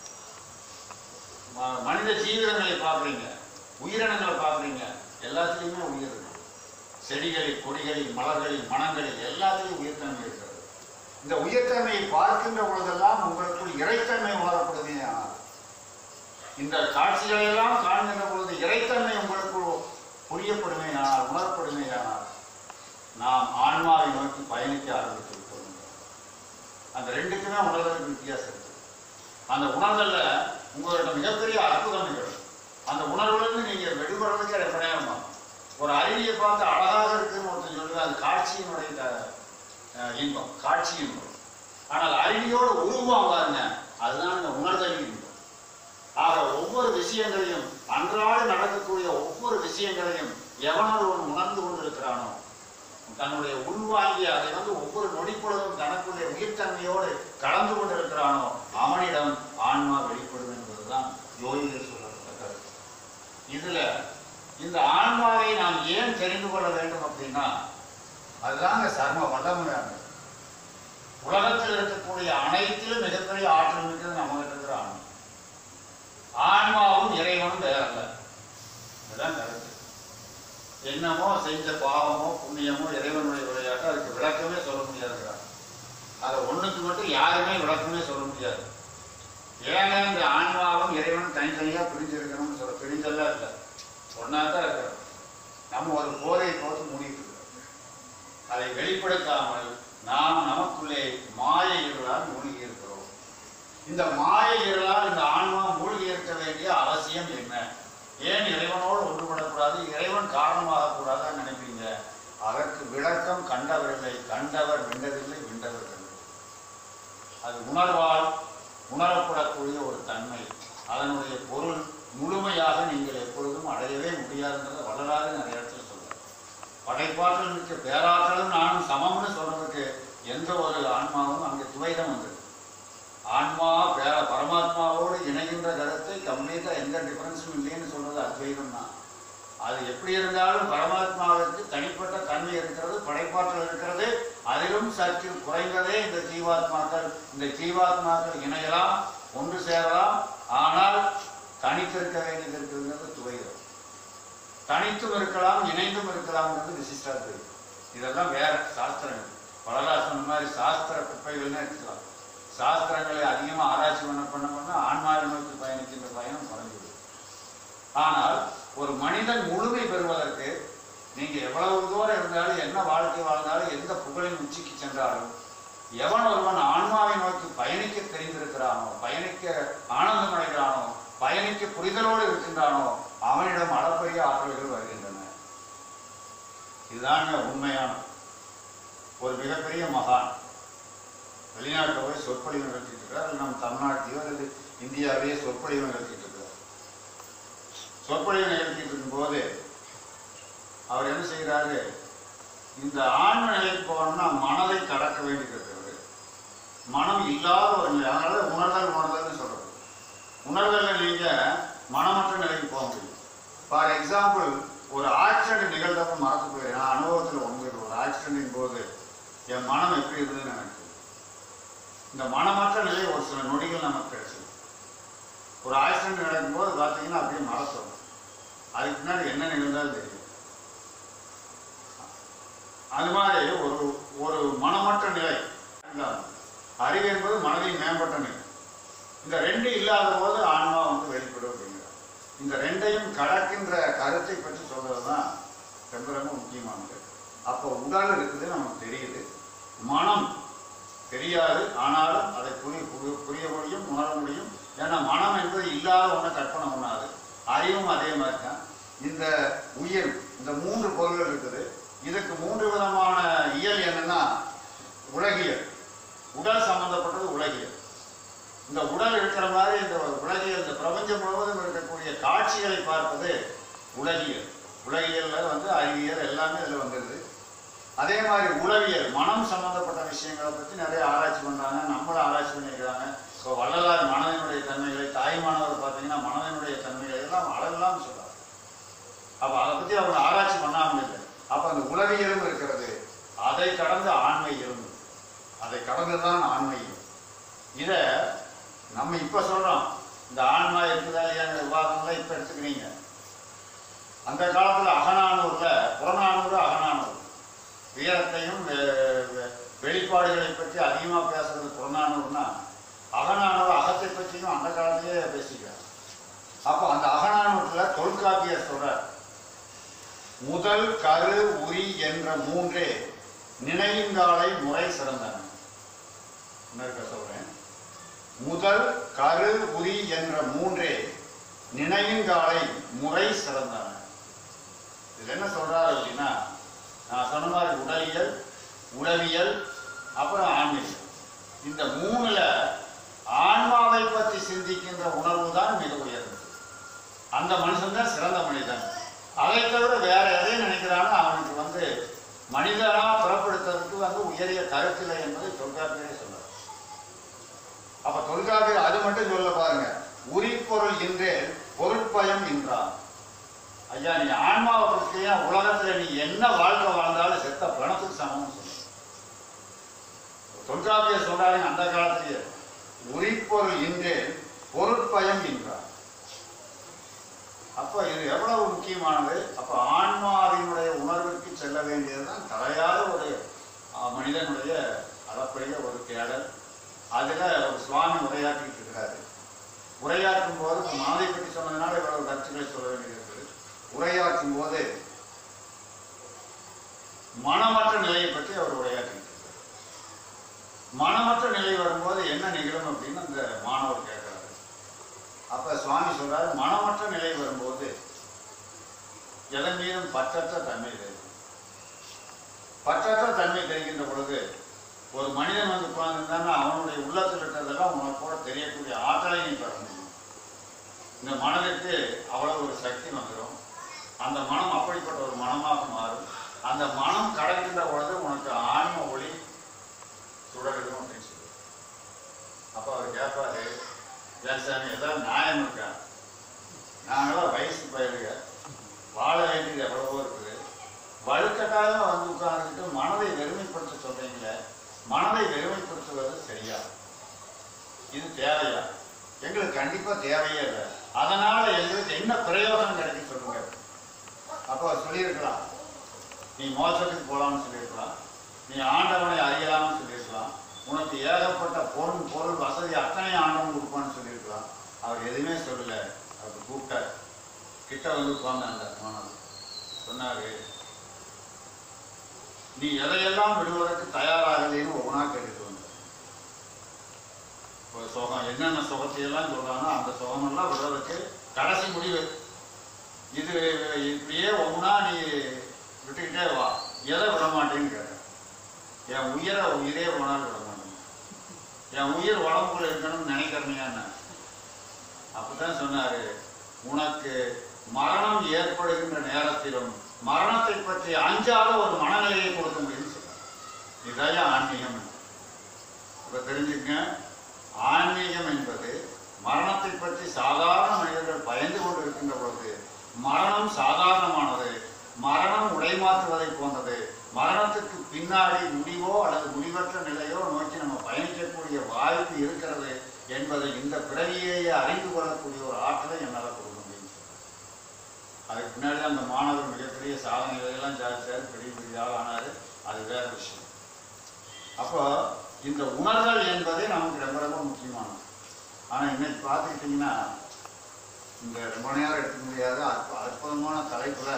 ம- மனித ஜீவிதங்களை பார்க்குறீங்க உயிரினங்களை பார்க்குறீங்க எல்லாத்துலேயுமே உயிர் இருக்கு செடிகளில் கொடிகளில் மலர்களில் மனங்களில் எல்லாத்துலேயும் உயிர்த்தன்மை இருக்கிறது இந்த உயிர்த்தன்மையை பார்க்கின்ற பொழுதெல்லாம் உங்களுக்குள் இறைத்தன்மை உணரப்படுமே ஆனால் இந்த காட்சிகளை எல்லாம் காண்கின்ற பொழுது இறைத்தன்மை உங்களுக்குள் புரியப்படுமே ஆனால் உணரப்படுமே ஆனால் நாம் ஆன்மாவை நோக்கி பயணிக்க ஆரம்பித்து விட்டோம் அந்த ரெண்டுக்குமே உணர்தலுக்கு வித்தியாசம் இருக்கு அந்த உணர்தல்ல உங்களோட மிகப்பெரிய அற்புதம் நிகழும் அந்த உணர்வுலேருந்து நீங்க வெளிவரதுக்கு ரொம்ப நேரம் ஆகும். ஒரு அருவியை பார்த்து அழகாக இருக்குன்னு ஒருத்தன் சொல்லுவேன் அது காட்சியினுடைய த- அஹ் இன்பம் காட்சி இன்பம் ஆனால் அருவியோட உருவம் பாருங்க அதுதான் இந்த உணர்தல் இன்பம் ஆக ஒவ்வொரு விஷயங்களையும் அன்றாட நடக்கக்கூடிய ஒவ்வொரு விஷயங்களையும் எவன் ஒருவன் உணர்ந்து கொண்டிருக்கிறானோ தன்னுடைய உள்வாங்கி அதை வந்து ஒவ்வொரு நொடிப்பொழுதும் தனக்குள்ளே உயிர்த்தன்மையோடு கலந்து கொண்டிருக்கிறானோ அவனிடம் ஆன்மா வெளிப்படும் என்பதுதான் யோகிகள் சொல்லப்பட்ட கருத்து இதுல இந்த ஆன்மாவை நாம் ஏன் தெரிந்து கொள்ள வேண்டும் அப்படின்னா அதுதாங்க சர்ம வல்லமையாக உலகத்தில் இருக்கக்கூடிய அனைத்திலும் மிகப்பெரிய ஆற்றல் மிக்கது நம்ம கிட்ட இருக்கிற ஆன்மா ஆன்மாவும் இறைவனும் வேறல்ல இதுதான் கருத்து என்னமோ செஞ்ச பாவமோ புண்ணியமோ இறைவனுடைய விளையாட்டு அதுக்கு விளக்கமே சொல்ல முடியாதுங்கிறார் அதை ஒண்ணுக்கு மட்டும் யாருமே விளக்கமே சொல்ல முடியாது ஏங்க இந்த ஆன்மாவும் இறைவனும் தனித்தனியா பிரிஞ்சிருக்கணும்னு சொல்ல பிரிஞ்செல்லாம் இல்லை ஒன்னா தான் இருக்கிறோம் நம்ம ஒரு போரை போட்டு மூடிட்டு இருக்கோம் அதை வெளிப்படுத்தாமல் நாம் நமக்குள்ளே மாய இருளால் மூழ்கி இருக்கிறோம் இந்த மாய இருளால் இந்த ஆன்மா மூழ்கி இருக்க வேண்டிய அவசியம் என்ன ஏன் இறைவனோடு ஒன்றுபடக்கூடாது இறைவன் காரணமாக கூடாதுன்னு நினைப்பீங்க அதற்கு விளக்கம் கண்டவரில்லை கண்டவர் விண்டதில்லை விண்டவர் கண்டவர் அது உணர்வால் உணரப்படக்கூடிய ஒரு தன்மை அதனுடைய பொருள் முழுமையாக நீங்கள் எப்பொழுதும் அடையவே முடியாதுன்றத வரலாறு நிறைய இடத்துல சொல்றாரு படைப்பாற்றல் மிக்க பேராற்றலும் நானும் சமம்னு சொல்றதுக்கு எந்த ஒரு ஆன்மாவும் அங்கே துவைதம் வந்தது ஆன்மா பேர பரமாத்மாவோடு இணைகின்ற கருத்தை கம்ப்ளீட்டா எந்த டிஃபரன்ஸும் இல்லைன்னு சொல்றது அத்வைதம் தான் அது எப்படி இருந்தாலும் பரமாத்மாவிற்கு தனிப்பட்ட தன்மை இருக்கிறது படைப்பாற்றல் இருக்கிறது அதிலும் சற்று குறைந்ததே இந்த ஜீவாத்மாக்கள் இந்த ஜீவாத்மாக்கள் இணையலாம் ஒன்று சேரலாம் ஆனால் தனித்திருக்க வேண்டியது இருக்கிறது துவைதம் தனித்தும் இருக்கலாம் இணைந்தும் இருக்கலாம்ன்றது விசிஷ்டாத்வைதம் இதெல்லாம் வேற சாஸ்திரங்கள் பலராசன் சொன்ன மாதிரி சாஸ்திர குப்பைகள்னு எடுத்துக்கலாம் சாஸ்திரங்களை அதிகமா ஆராய்ச்சி பண்ண பண்ண பண்ண ஆன்மாவை நோக்கி பயணிக்கின்ற பயணம் குறைஞ்சிடும் ஆனால் ஒரு மனிதன் முழுமை பெறுவதற்கு நீங்க எவ்வளவு தூரம் இருந்தாலும் என்ன வாழ்க்கை வாழ்ந்தாலும் எந்த புகழின் உச்சிக்கு சென்றாலும் எவன் ஒருவன் ஆன்மாவை நோக்கி பயணிக்க தெரிந்திருக்கிறானோ பயணிக்க ஆனந்தம் அடைகிறானோ பயணிக்க புரிதலோடு இருக்கின்றானோ அவனிடம் அளப்பரிய ஆற்றல்கள் வருகின்றன இதுதாங்க உண்மையான ஒரு மிகப்பெரிய மகான் வெளிநாட்டில் போய் சொற்பொழிவு நடத்திட்டு இருக்கார் அல்லது நம்ம தமிழ்நாட்டிலேயோ அல்லது இந்தியாவிலேயே சொற்பொழிவு நடத்திட்டு இருக்கார் சொற்பொழிவு நிகழ்த்திட்டு இருக்கும்போது அவர் என்ன செய்கிறாரு இந்த ஆன்ம நிலைக்கு போகணும்னா மனதை கடக்க வேண்டியிருக்கிறது மனம் இல்லாத ஒரு நிலை அதனால உணர்தல் உணர்தல்னு சொல்றது உணர்தல்ல நீங்க மனமற்ற நிலைக்கு போக முடியும் ஃபார் எக்ஸாம்பிள் ஒரு ஆக்சிடென்ட் நிகழ்ந்தப்ப மறந்து போயிடுறேன் நான் அனுபவத்தில் ஒன்று ஒரு ஆக்சிடென்டின் போது என் மனம் எப்படி இருந்ததுன்னு எனக்கு இந்த மனமற்ற நிலை ஒரு சில நொடிகள் நமக்கு கிடைச்சது ஒரு ஆக்சிடென்ட் நடக்கும்போது பார்த்தீங்கன்னா அப்படியே மறத்தோம் அதுக்கு பின்னாடி என்ன நிகழ்ந்தாலும் தெரியும் அது மாதிரி ஒரு ஒரு மனமற்ற நிலை அறிவு என்பது மனதில் மேம்பட்ட நிலை இந்த ரெண்டு இல்லாத போது ஆன்மா வந்து வெளிப்படும் அப்படிங்கிறார் இந்த ரெண்டையும் கடக்கின்ற கருத்தை பற்றி சொல்றது தான் ரொம்ப ரொம்ப முக்கியமானது அப்போ உடல் இருக்குது நமக்கு தெரியுது மனம் தெரியாது ஆனாலும் அதை புரிய புரிய- புரிய முடியும் உணர முடியும் ஏன்னா மனம் என்பது இல்லாத ஒன்றை கற்பனை பண்ணாது அறிவும் அதே மாதிரி தான் இந்த உயிர் இந்த மூன்று பொருள்கள் இருக்குது இதுக்கு மூன்று விதமான இயல் என்னன்னா உலகியல் உடல் சம்பந்தப்பட்டது உலகியல் இந்த உடல் இருக்கிற மாதிரி இந்த உலகியல் இந்த பிரபஞ்சம் முழுவதும் இருக்கக்கூடிய காட்சிகளை பார்ப்பது உலகியல் உலகியல்ல வந்து அறிவியல் எல்லாமே இதுல வந்துடுது அதே மாதிரி உளவியல் மனம் சம்பந்தப்பட்ட விஷயங்களை பத்தி நிறைய ஆராய்ச்சி பண்றாங்க நம்மளும் ஆராய்ச்சி பண்ணியிருக்கிறாங்க இப்போ வள்ளலார் மனதினுடைய தன்மைகளை தாய்மானவர் பார்த்தீங்கன்னா மனதினுடைய தன்மைகளை எல்லாம் அளவெல்லாம் சொல்றாங்க அப்ப அதை பத்தி அவங்க ஆராய்ச்சி பண்ணாமல் இல்லை அப்ப அந்த உளவியலும் இருக்கிறது அதை கடந்து ஆண்மையிலும் அதை கடந்துதான் ஆண்மையும் இத நம்ம இப்ப சொல்றோம் இந்த ஆன்மா இருக்குதா இல்லையாங்கிற விவாதம்லாம் இப்ப எடுத்துக்கிறீங்க அந்த காலத்துல அகநானூர்ல புறநானூறு அகநானூறு வீரத்தையும் வெ- வெ- வெளிப்பாடுகளை பற்றி அதிகமா பேசுறது புறநானூறுனா அகநானூறு அகத்தை பற்றியும் அந்த காலத்திலேயே பேசிக்கிறார் அப்போ அந்த அகநானூற்றுல தொல்காப்பியர் சொல்றார் முதல் கரு உரி என்ற மூன்றே நினையுங்காலை முறை சிறந்தன இன்னொருக்க சொல்றேன் முதல் கரு உரி என்ற மூன்றே நினையுங்காலை முறை சிறந்தன இதுல என்ன சொல்றாரு அப்படின்னா நான் சொன்ன மாதிரி உடலியல் உளவியல் அப்புறம் ஆன்மீகம் இந்த மூணுல ஆன்மாவை பற்றி சிந்திக்கின்ற உணர்வு தான் மிக உயர்ந்தது அந்த மனுஷன் தான் சிறந்த மனிதன் அதை தவிர வேற எதையும் நினைக்கிறானோ அவனுக்கு வந்து மனிதனா புறப்படுத்துறதுக்கு வந்து உயரிய கருத்தில்லை என்பதை தொல்காப்பியரே சொல்றார் அப்ப தொல்காப்பியர் அது மட்டும் சொல்ல பாருங்க உரிப்பொருள் இன்றே பொருட்பயம் என்றான் ஐயா நீ ஆன்மாவை பற்றியா உலகத்துல நீ என்ன வாழ்க்கை வாழ்ந்தாலும் செத்த பணத்துக்கு சமம்னு சொல்ற தொல்காப்பியர் சொல்றாருங்க அந்த காலத்திலேயே உரிப்பொருள் இன்றே பொருட்பயம் என்றார் அப்ப இது எவ்வளவு முக்கியமானது அப்ப ஆன்மாவினுடைய உணர்வுக்கு செல்ல வேண்டியதுதான் தலையாத ஒரு அஹ், மனிதனுடைய அளப்பரிய ஒரு தேடல் அதுல ஒரு சுவாமி உரையாற்றிட்டு இருக்கிறாரு உரையாற்றும் போது இப்ப மனதை பற்றி சொன்னதுனால இவ்வளவு கருத்துக்களை சொல்ல வேண்டியது இருக்குது உரையாற்றும் போது மனமற்ற நிலையை பற்றி அவர் உரையாற்றினார் மனமற்ற நிலை வரும்போது என்ன நிகழும் அப்படின்னு அந்த மாணவர் கேட்கிறாரு அப்ப சுவாமி சொல்றாரு மனமற்ற நிலை வரும்போது எதன் மீதும் பற்றற்ற தன்மை தெரியும் பற்றற்ற தன்மை தெரிகின்ற பொழுது ஒரு மனிதன் வந்து உட்கார்ந்துருந்தான்னா அவனுடைய உள்ளத்தில் இருக்கிறதெல்லாம் உனக்கு கூட தெரியக்கூடிய ஆற்றலை நீ பெற முடியும் இந்த மனதிற்கு அவ்வளவு ஒரு சக்தி வந்துடும் அந்த மனம் அப்படிப்பட்ட ஒரு மனமாக மாறும் அந்த மனம் கடக்கின்ற பொழுது உனக்கு ஆன்ம ஒளி சுடரிடும் அப்படின்னு சொல்லி அப்போ அவர் கேட்பாரு ஏன் சாமி ஏதாவது நியாயம் இருக்கா நாங்களாம் வயசு பயிலுங்க வாழ வேண்டியது எவ்வளவோ இருக்குது வலுக்கட்டாயம் வந்து உட்கார்ந்துட்டு மனதை வெறுமைப்படுத்த சொல்றீங்களே மனதை வெறுமைப்படுத்துவது சரியா இது தேவையா எங்களுக்கு கண்டிப்பா தேவையே இல்லை அதனால எங்களுக்கு என்ன பிரயோஜனம் கிடைக்கும் சொல்லுங்க அப்போ அவர் சொல்லியிருக்கலாம் நீ மோசத்துக்கு போலாம்னு சொல்லியிருக்கலாம் நீ ஆண்டவனை அறியலாம்னு சொல்லியிருக்கலாம் உனக்கு ஏகப்பட்ட பொருள் பொருள் வசதி அத்தனை ஆண்டவன் கொடுப்பான்னு சொல்லியிருக்கலாம் அவர் எதுவுமே சொல்லல அவர் கூப்பிட்டார் கிட்ட வந்து உட்கார்ந்தாங்க மாணவர் சொன்னாரு நீ எதையெல்லாம் விடுவதற்கு தயாராகலைன்னு ஒவ்வொன்றா கேட்டுட்டு வந்த ஒரு சுகம் என்னென்ன சுகத்தையெல்லாம் சொல்றானோ அந்த சுகமெல்லாம் விடுவதற்கு கடைசி முடிவு இது இப்படியே ஒவ்வொன்றா நீ விட்டுக்கிட்டே வா எதை விட மாட்டேன்னு கேட்டேன் என் உயிரை உயிரே போனாலும் விட மாட்டேன் என் உயிர் உடம்புக்குள்ள இருக்கணும்னு நினைக்கிறனியா என்ன அப்பதான் சொன்னாரு உனக்கு மரணம் ஏற்படுகின்ற நேரத்திலும் மரணத்தை பற்றி அஞ்சாத ஒரு மனநிலையை கொடுக்க முடியும்னு சொல்றாரு இதான் ஆன்மீகம் இப்ப தெரிஞ்சுக்கங்க ஆன்மீகம் என்பது மரணத்தை பற்றி சாதாரண மனிதர்கள் பயந்து கொண்டு இருக்கின்ற பொழுது மரணம் சாதாரணமானது மரணம் உடைமாற்றுவதை போன்றது மரணத்துக்கு பின்னாடி முடிவோ அல்லது முடிவற்ற நிலையோ நோக்கி நம்ம பயணிக்கக்கூடிய வாய்ப்பு இருக்கிறது என்பதை இந்த பிறவியேயே அறிந்து கொள்ளக்கூடிய ஒரு ஆற்றலை என்னால் கொடுக்க முடியும் அதுக்கு பின்னாடி அந்த மாணவர் மிகப்பெரிய சாதனைகளை எல்லாம் சாதிச்சார் பெரிய பெரிய ஆள் ஆனாரு அது வேற விஷயம் அப்போ இந்த உணர்தல் என்பதே நமக்கு ரொம்ப ரொம்ப முக்கியமானது ஆனா இன்னைக்கு பார்த்துக்கிட்டிங்கன்னா இந்த ரொம்ப நேரம் எடுக்க முடியாத அற்ப அற்புதமான தலைப்புல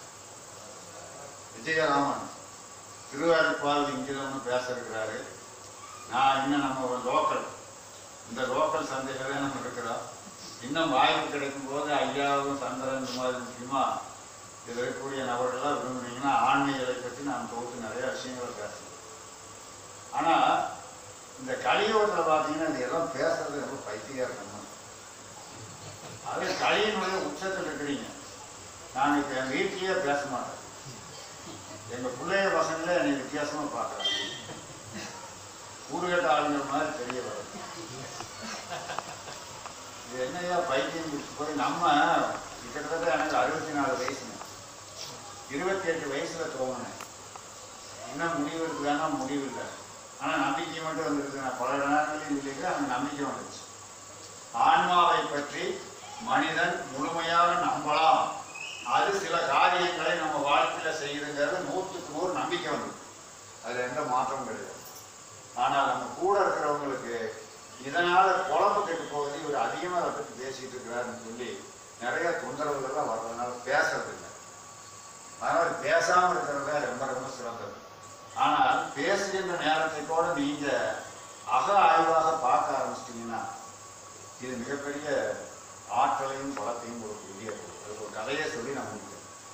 விஜயராமன் திருவாரூர்பால் இங்கிருந்து பேச இருக்கிறாரு நான் இன்னும் நம்ம ஒரு லோக்கல் இந்த லோக்கல் சந்தையில தான் நம்ம இருக்கிறோம் இன்னும் வாய்ப்பு கிடைக்கும் போது ஐயாவும் சந்திரன் இந்த மாதிரி முக்கியமா இதில் இருக்கக்கூடிய நபர்கள்லாம் விரும்புனீங்கன்னா ஆன்மீகத்தை பற்றி நான் தொகுத்து நிறைய விஷயங்களை பேசுறேன் ஆனா இந்த கலியுகத்தில் பார்த்தீங்கன்னா இது எல்லாம் பேசுறது ரொம்ப பைத்தியம் அது கலியினுடைய உச்சத்தில் இருக்கிறீங்க நான் இப்போ என் வீட்லயே பேச மாட்டேன் எங்க பிள்ளைய பசங்களே என்னை வித்தியாசமா பார்க்குறாங்க ஊருகட்ட ஆளுங்க மாதிரி தெரிய வரும் இது என்னையா பைத்தியம் பிடிச்சி போய் நம்ம கிட்டத்தட்ட எனக்கு அறுபத்தி நாலு வயசுங்க இருபத்தி எட்டு வயசுல தோணுனேன் இன்னும் முடிவு இருக்குதானா முடிவு இல்லை ஆனா நம்பிக்கை மட்டும் வந்திருக்கு நான் பல நேரங்களில் இல்லைங்க அந்த நம்பிக்கை வந்துச்சு ஆன்மாவை பற்றி மனிதன் முழுமையாக நம்பலாம் அது சில காரியங்களை நம்ம வாழ்க்கையில செய்யுதுங்கிறது நூற்றுக்கு நூறு நம்பிக்கை வந்தது அதுல எந்த மாற்றமும் கிடையாது ஆனால் நம்ம கூட இருக்கிறவங்களுக்கு இதனால குழம்பு கெட்டு போகுது இவர் அதிகமா அதை பத்தி பேசிட்டு இருக்கிறாருன்னு சொல்லி நிறைய தொந்தரவுகள்லாம் வர்றதுனால பேசுறது இல்லை அதனால பேசாம இருக்கிறது ரொம்ப ரொம்ப சிறந்தது ஆனால் பேசுகின்ற நேரத்தை கூட நீங்க அக ஆய்வாக பார்க்க ஆரம்பிச்சிட்டீங்கன்னா இது மிகப்பெரிய ஆற்றலையும் பலத்தையும் கொடுக்கக்கூடிய அதுக்கு ஒரு கதையை சொல்லி நான் முடிக்கிறேன்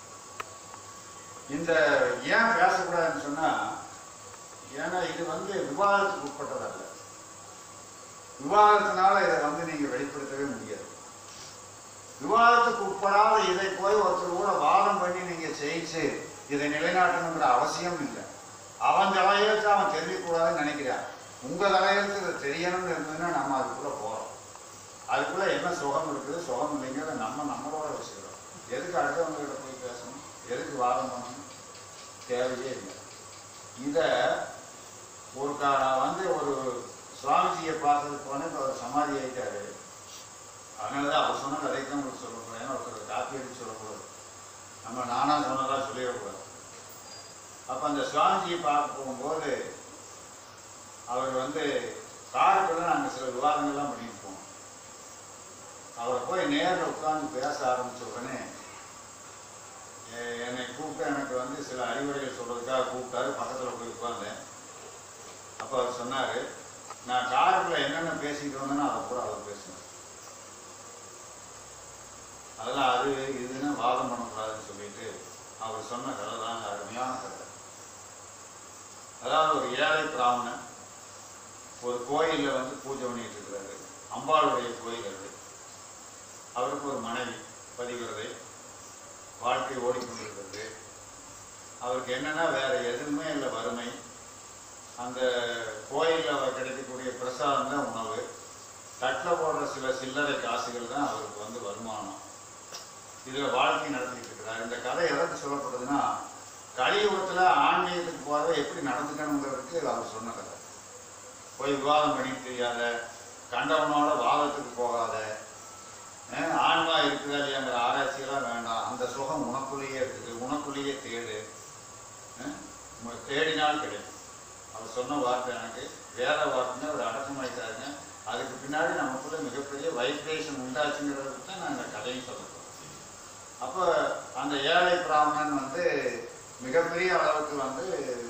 இந்த ஏன் பேசக்கூடாதுன்னு சொன்னா ஏன்னா இது வந்து விவாதத்துக்கு உட்பட்டதல்ல விவாதத்தினால இதை வந்து நீங்க வெளிப்படுத்தவே முடியாது விவாதத்துக்கு உட்படாத இதை போய் ஒருத்தர் கூட வாதம் பண்ணி நீங்க ஜெயிச்சு இதை நிலைநாட்டணுங்கிற அவசியம் இல்லை அவன் தலையெழுத்து அவன் தெரிவிக்கக்கூடாதுன்னு நினைக்கிறான் உங்க தலையெழுத்து இதை தெரியணும்னு இருந்ததுன்னா நம்ம அதுக்குள்ள போறோம் அதுக்குள்ள என்ன சுகம் இருக்குது சுகம் இல்லைங்கிறத நம்ம நம்மளோட வச்சுக்கிறோம் எதுக்கு அடுத்தவங்க கிட்ட போய் பேசணும் எதுக்கு வாதம் பண்ணணும் தேவையே இல்லை இத ஒரு கா நான் வந்து ஒரு சுவாமிஜியை பார்த்ததுக்கு போனேன் இப்போ அவர் சமாதி ஆயிட்டாரு அதனால தான் அவர் சொன்ன கதை தான் உங்களுக்கு சொல்ல போறேன் ஏன்னா ஒருத்தர் காப்பி அடிச்சு சொல்லக்கூடாது நம்ம நானா சொன்னதா சொல்லிடக்கூடாது அப்ப அந்த சுவாமிஜியை பார்க்க போகும்போது அவர் வந்து காருக்குள்ள நாங்கள் சில விவாதங்கள்லாம் பண்ணிட்டு போனோம் அவரை போய் நேரில் உட்கார்ந்து பேச ஆரம்பிச்ச உடனே எ- என்னை கூப்பிட்டு எனக்கு வந்து சில அறிவுரைகள் சொல்றதுக்காக கூப்பிட்டாரு பக்கத்தில் போய் உட்கார்ந்தேன் அப்போ அவர் சொன்னார் நான் காருக்குள்ள என்னென்ன பேசிட்டு வந்தேனோ அதை பூரா அவர் பேசினார் அதெல்லாம் அது இதுன்னு வாதம் பண்ணக்கூடாதுன்னு சொல்லிட்டு அவர் சொன்ன கதை தான் அருமையான கதை அதாவது ஒரு ஏழை பிராமணன் ஒரு கோயிலில் வந்து பூஜை பண்ணிட்டு இருக்கிறாரு அம்பாளுடைய கோயில் அது அவருக்கு ஒரு மனைவி பதிவிரதை வாழ்க்கை ஓடிக்கொண்டிருக்கிறது அவருக்கு என்னன்னா வேற எதுவுமே இல்லை வறுமை அந்த கோயிலில் கிடைக்கக்கூடிய பிரசாதம் தான் உணவு தட்டில் போடுற சில சில்லறை காசுகள் தான் அவருக்கு வந்து வருமானம் இதில் வாழ்க்கை நடத்திட்டு இருக்கிறார் இந்த கதை எதற்கு சொல்லப்படுதுன்னா கலியுகத்தில் ஆன்மீகத்துக்கு போகிறத எப்படி நடந்துக்கணுங்கிறதுக்கு அவர் சொன்ன கதை போய் விவாதம் பண்ணிட்டு தெரியாத கண்டவனோட வாதத்துக்கு போகாத அஹ் ஆன்மா இருக்குதா இல்லையாங்கிற ஆராய்ச்சியெல்லாம் வேண்டாம் அந்த சுகம் உனக்குள்ளேயே இருக்குது உனக்குள்ளேயே தேடு அஹ் உங்க தேடினால் கிடைக்கும் அவர் சொன்ன வார்த்தை எனக்கு வேற வார்த்தைங்க ஒரு அடக்கமாயிட்டாருங்க அதுக்கு பின்னாடி நமக்குள்ள மிகப்பெரிய வைப்ரேஷன் உண்டாச்சுங்கிறதுக்கு தான் நான் இந்த கதையும் சொல்ல போறேன் அப்போ அந்த ஏழை பிராமணன் வந்து மிகப்பெரிய அளவுக்கு வந்து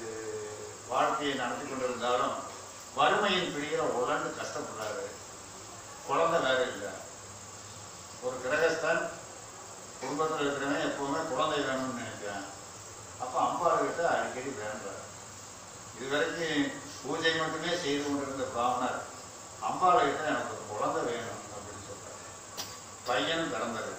வாழ்க்கையை நடத்தி கொண்டிருந்தாலும் வறுமையின் பிடியில உழண்டு கஷ்டப்படுறாரு குழந்தை வேற இல்லை ஒரு கிரகஸ்தன் குடும்பத்தில் இருக்கிறவன் எப்பவுமே குழந்தை வேணும்னு நினைக்கிறேன் அப்போ அம்பாள் கிட்ட அடிக்கடி வேண்டார் இதுவரைக்கும் பூஜை மட்டுமே செய்து கொண்டிருந்த பிராமணர் அம்பாள் கிட்ட எனக்கு ஒரு குழந்தை வேணும் அப்படின்னு சொல்றாரு பையனும் பிறந்தாரு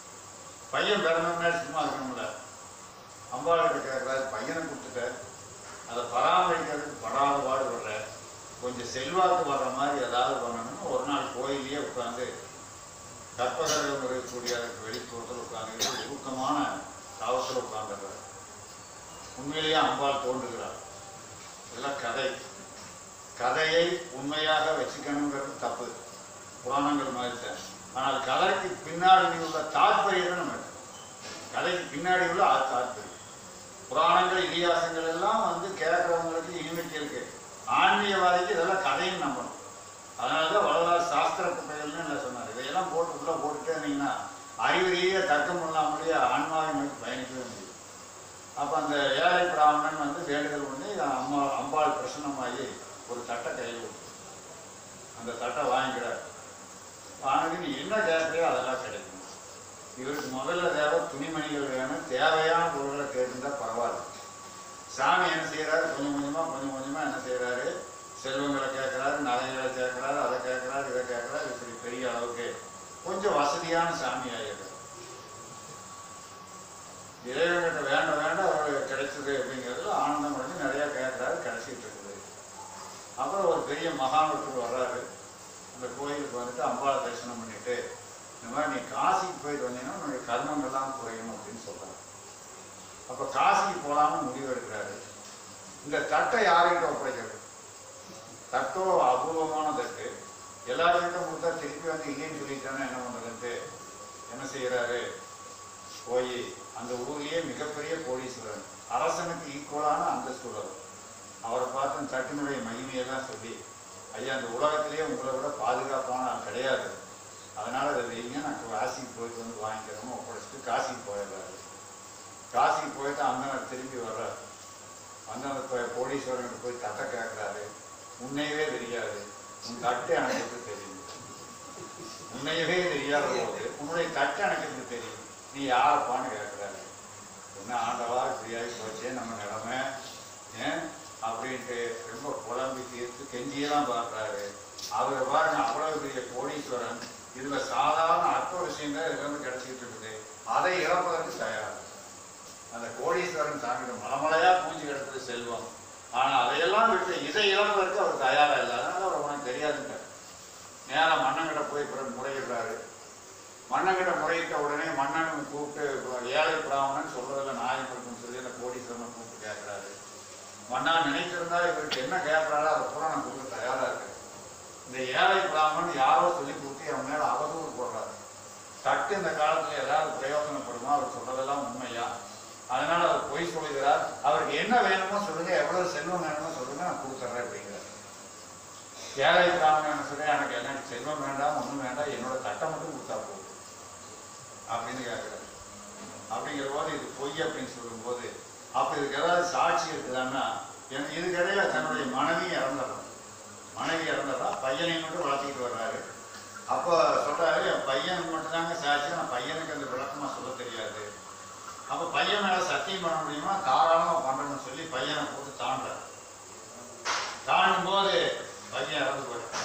பையன் பிறந்தோம்னா சும்மா இருக்கணும்ல அம்பாள் கிட்ட கேட்கறாரு பையனை கொடுத்துட்ட அதை பராமரிக்கிறதுக்கு படாத பாடுபடுற கொஞ்சம் செல்வாக்கு வர்ற மாதிரி ஏதாவது பண்ணணும்னு ஒரு நாள் கோயிலேயே உட்காந்து கற்பகரம் இருக்கக்கூடிய அதுக்கு வெளிப்புறத்தில் உட்கார்ந்து ஊக்கமான காவத்தில் உட்கார்ந்துடுறார் உண்மையிலேயே அம்பாள் தோன்றுகிறார் இதெல்லாம் கதை கதையை உண்மையாக வச்சுக்கணுங்கிறது தப்பு புராணங்கள் மாதிரி தான் ஆனால் கதைக்கு பின்னாடி உள்ள தாற்பயம் நம்ம எடுக்கணும். கதைக்கு பின்னாடி உள்ள ஆ- தாற்பயம் புராணங்கள் இதிகாசங்கள் எல்லாம் வந்து கேட்கறவங்களுக்கு இனிமைக்கு இருக்கு ஆன்மீகவாதிக்கு இதெல்லாம் கதையும் நம்பணும் அதனாலதான் வளரார் சாஸ்திர குப்பைகள்னு நான் சொன்னார் இதையெல்லாம் போட்டு உள்ள போட்டுட்டே இருந்தீங்கன்னா அறிவு ரீதியாக தர்க்கம் இல்லாமலேயே ஆன்மாவை நோக்கி பயணிக்கவே முடியும் அப்ப அந்த ஏழை பிராமணன் வந்து வேண்டுதல் பண்ணி அம்மா அம்பாள் பிரசன்னமாகி ஒரு தட்டை கையில் கொடுத்து அந்த தட்டை வாங்கிக்கிறார் வாங்கி நீ என்ன கேட்கறியோ அதெல்லாம் கிடைக்கும் இவருக்கு முதல்ல தேவை துணிமணிகள் வேணும் தேவையான பொருட்களை கேட்டிருந்தா பரவாயில்ல சாமி என்ன செய்யறாரு கொஞ்சம் கொஞ்சமா கொஞ்சம் கொஞ்சமா என்ன செய்யறாரு செல்வங்களை கேட்கறாரு நகைகளை கேட்கறாரு அதை கேட்கறாரு இதை கேட்கறாரு இப்படி பெரிய அளவுக்கு கொஞ்சம் வசதியான சாமி ஆயிடுறாரு இறைவன்கிட்ட வேண்ட வேண்ட அவருக்கு கிடைச்சது அப்படிங்கிறதுல ஆனந்தம் அடைஞ்சு நிறைய கேட்கறாரு கிடைச்சிட்டு இருக்குது அப்புறம் ஒரு பெரிய மகானுக்கு வர்றாரு அந்த கோயிலுக்கு வந்துட்டு அம்பாளை தரிசனம் பண்ணிட்டு இந்த மாதிரி நீ காசிக்கு போயிட்டு வந்தீங்கன்னா உன்னுடைய கர்மங்கள்லாம் குறையும் அப்படின்னு சொல்றாரு அப்ப காசிக்கு போலாம்னு முடிவு எடுக்கிறாரு இந்த தட்டை யாருக்கிட்ட ஒப்படைக்கிறது தட்டோ அபூர்வமான தட்டு எல்லாருக்கிட்ட கொடுத்தா திருப்பி வந்து இல்லைன்னு சொல்லிட்டானா என்ன பண்றதுன்ட்டு என்ன செய்யறாரு போய் அந்த ஊர்லயே மிகப்பெரிய கோடீஸ்வரன் அரசனுக்கு ஈக்குவலான அந்தஸ்து உள்ளவர் அவரை பார்த்து அந்த தட்டினுடைய மகிமையெல்லாம் சொல்லி ஐயா அந்த உலகத்திலேயே உங்களை விட பாதுகாப்பான ஆள் கிடையாது அதனால அதை வைங்க நான் காசிக்கு போயிட்டு வந்து வாங்கிக்கிறோமோ ஒப்படைச்சிட்டு காசிக்கு போயிடுறாரு காசிக்கு போயிட்டு அண்ணன் திரும்பி வர்றாரு வந்து அந்த கோ- கோடீஸ்வரனுக்கு போய் தட்டை கேட்கிறாரு உன்னையவே தெரியாது உன் தட்டு எனக்கு எப்படி தெரியும் உன்னையவே தெரியாத போது உன்னுடைய தட்டு எனக்கு எப்படி தெரியும் நீ யாரப்பான்னு கேட்கிறாரு என்ன ஆண்டவா இப்படியாகி போச்சே நம்ம நிலைமை ஏன் அப்படின்ட்டு ரொம்ப புலம்பி தீர்த்து கெஞ்சியெல்லாம் பார்க்குறாரு அவரை பாருங்க அவ்வளவு பெரிய கோடீஸ்வரன் இதுல சாதாரண அற்ப விஷயம் தான் இதுல இருந்து கிடைச்சிட்டு இருக்குது அதை இழப்பதற்கு தயார் அந்த கோடீஸ்வரன் சாமியோட மலமலையா பூஞ்சி கிடக்குது செல்வம் ஆனா அதையெல்லாம் விட்டு இதை இழப்பதற்கு அவர் தயாரா இல்லை அதனால அவர் உனக்கு தெரியாதுங்க நேரா மன்னங்கிட்ட போய் பிறகு முறையிடுறாரு மன்னங்கிட்ட முறையிட்ட உடனே மன்னன் கூப்பிட்டு ஏழை பிராமணன் சொல்றதுல நியாயம் இருக்குன்னு சொல்லி அந்த கோடீஸ்வரனை கூப்பிட்டு கேட்கிறாரு மன்னா நினைச்சிருந்தா இவருக்கு என்ன கேட்கறாரோ அதை பூரா நான் கொடுக்க தயாரா இருக்கேன் இந்த ஏழை பிராமணன் யாரோ சொல்லி கொடுத்து அவன் மேல அவதூறு போடுறாரு தட்டு இந்த காலத்துல ஏதாவது பிரயோஜனப்படுமா அவர் சொல்றதெல்லாம் உண்மையா அதனால அவர் பொய் சொல்லுகிறார் அவருக்கு என்ன வேணுமோ சொல்லுங்க எவ்வளவு செல்வம் வேணுமோ சொல்லுங்க நான் கொடுத்துட்றேன் அப்படிங்கிறார் ஏழை பிராமணன் என்ன சொல்ல எனக்கு எனக்கு செல்வம் வேண்டாம் ஒன்றும் வேண்டாம் என்னோட தட்டை மட்டும் கொடுத்தா போதும் அப்படின்னு கேட்குறாரு அப்படிங்கிற போது இது பொய் அப்படின்னு சொல்லும்போது அப்போ இதுக்கு ஏதாவது சாட்சி இருக்குதான்னா எனக்கு இதுக்கிடையில தன்னுடைய மனைவி இறந்துடுறான் மனைவி இறந்துடுறா பையனையும் மட்டும் வளர்த்திக்கிட்டு வர்றாரு அப்போ சொல்றாரு என் பையனுக்கு மட்டும்தாங்க சாட்சி நான் பையனுக்கு அந்த விளக்கமா சொல்ல தெரியாது அப்போ பையன் மேல சத்தியம் பண்ண முடியுமா தாராளமா பண்றேன்னு சொல்லி பையனை போட்டு தாண்டுறாரு தாண்டும் போது பையன் இறந்து போயிட்டான்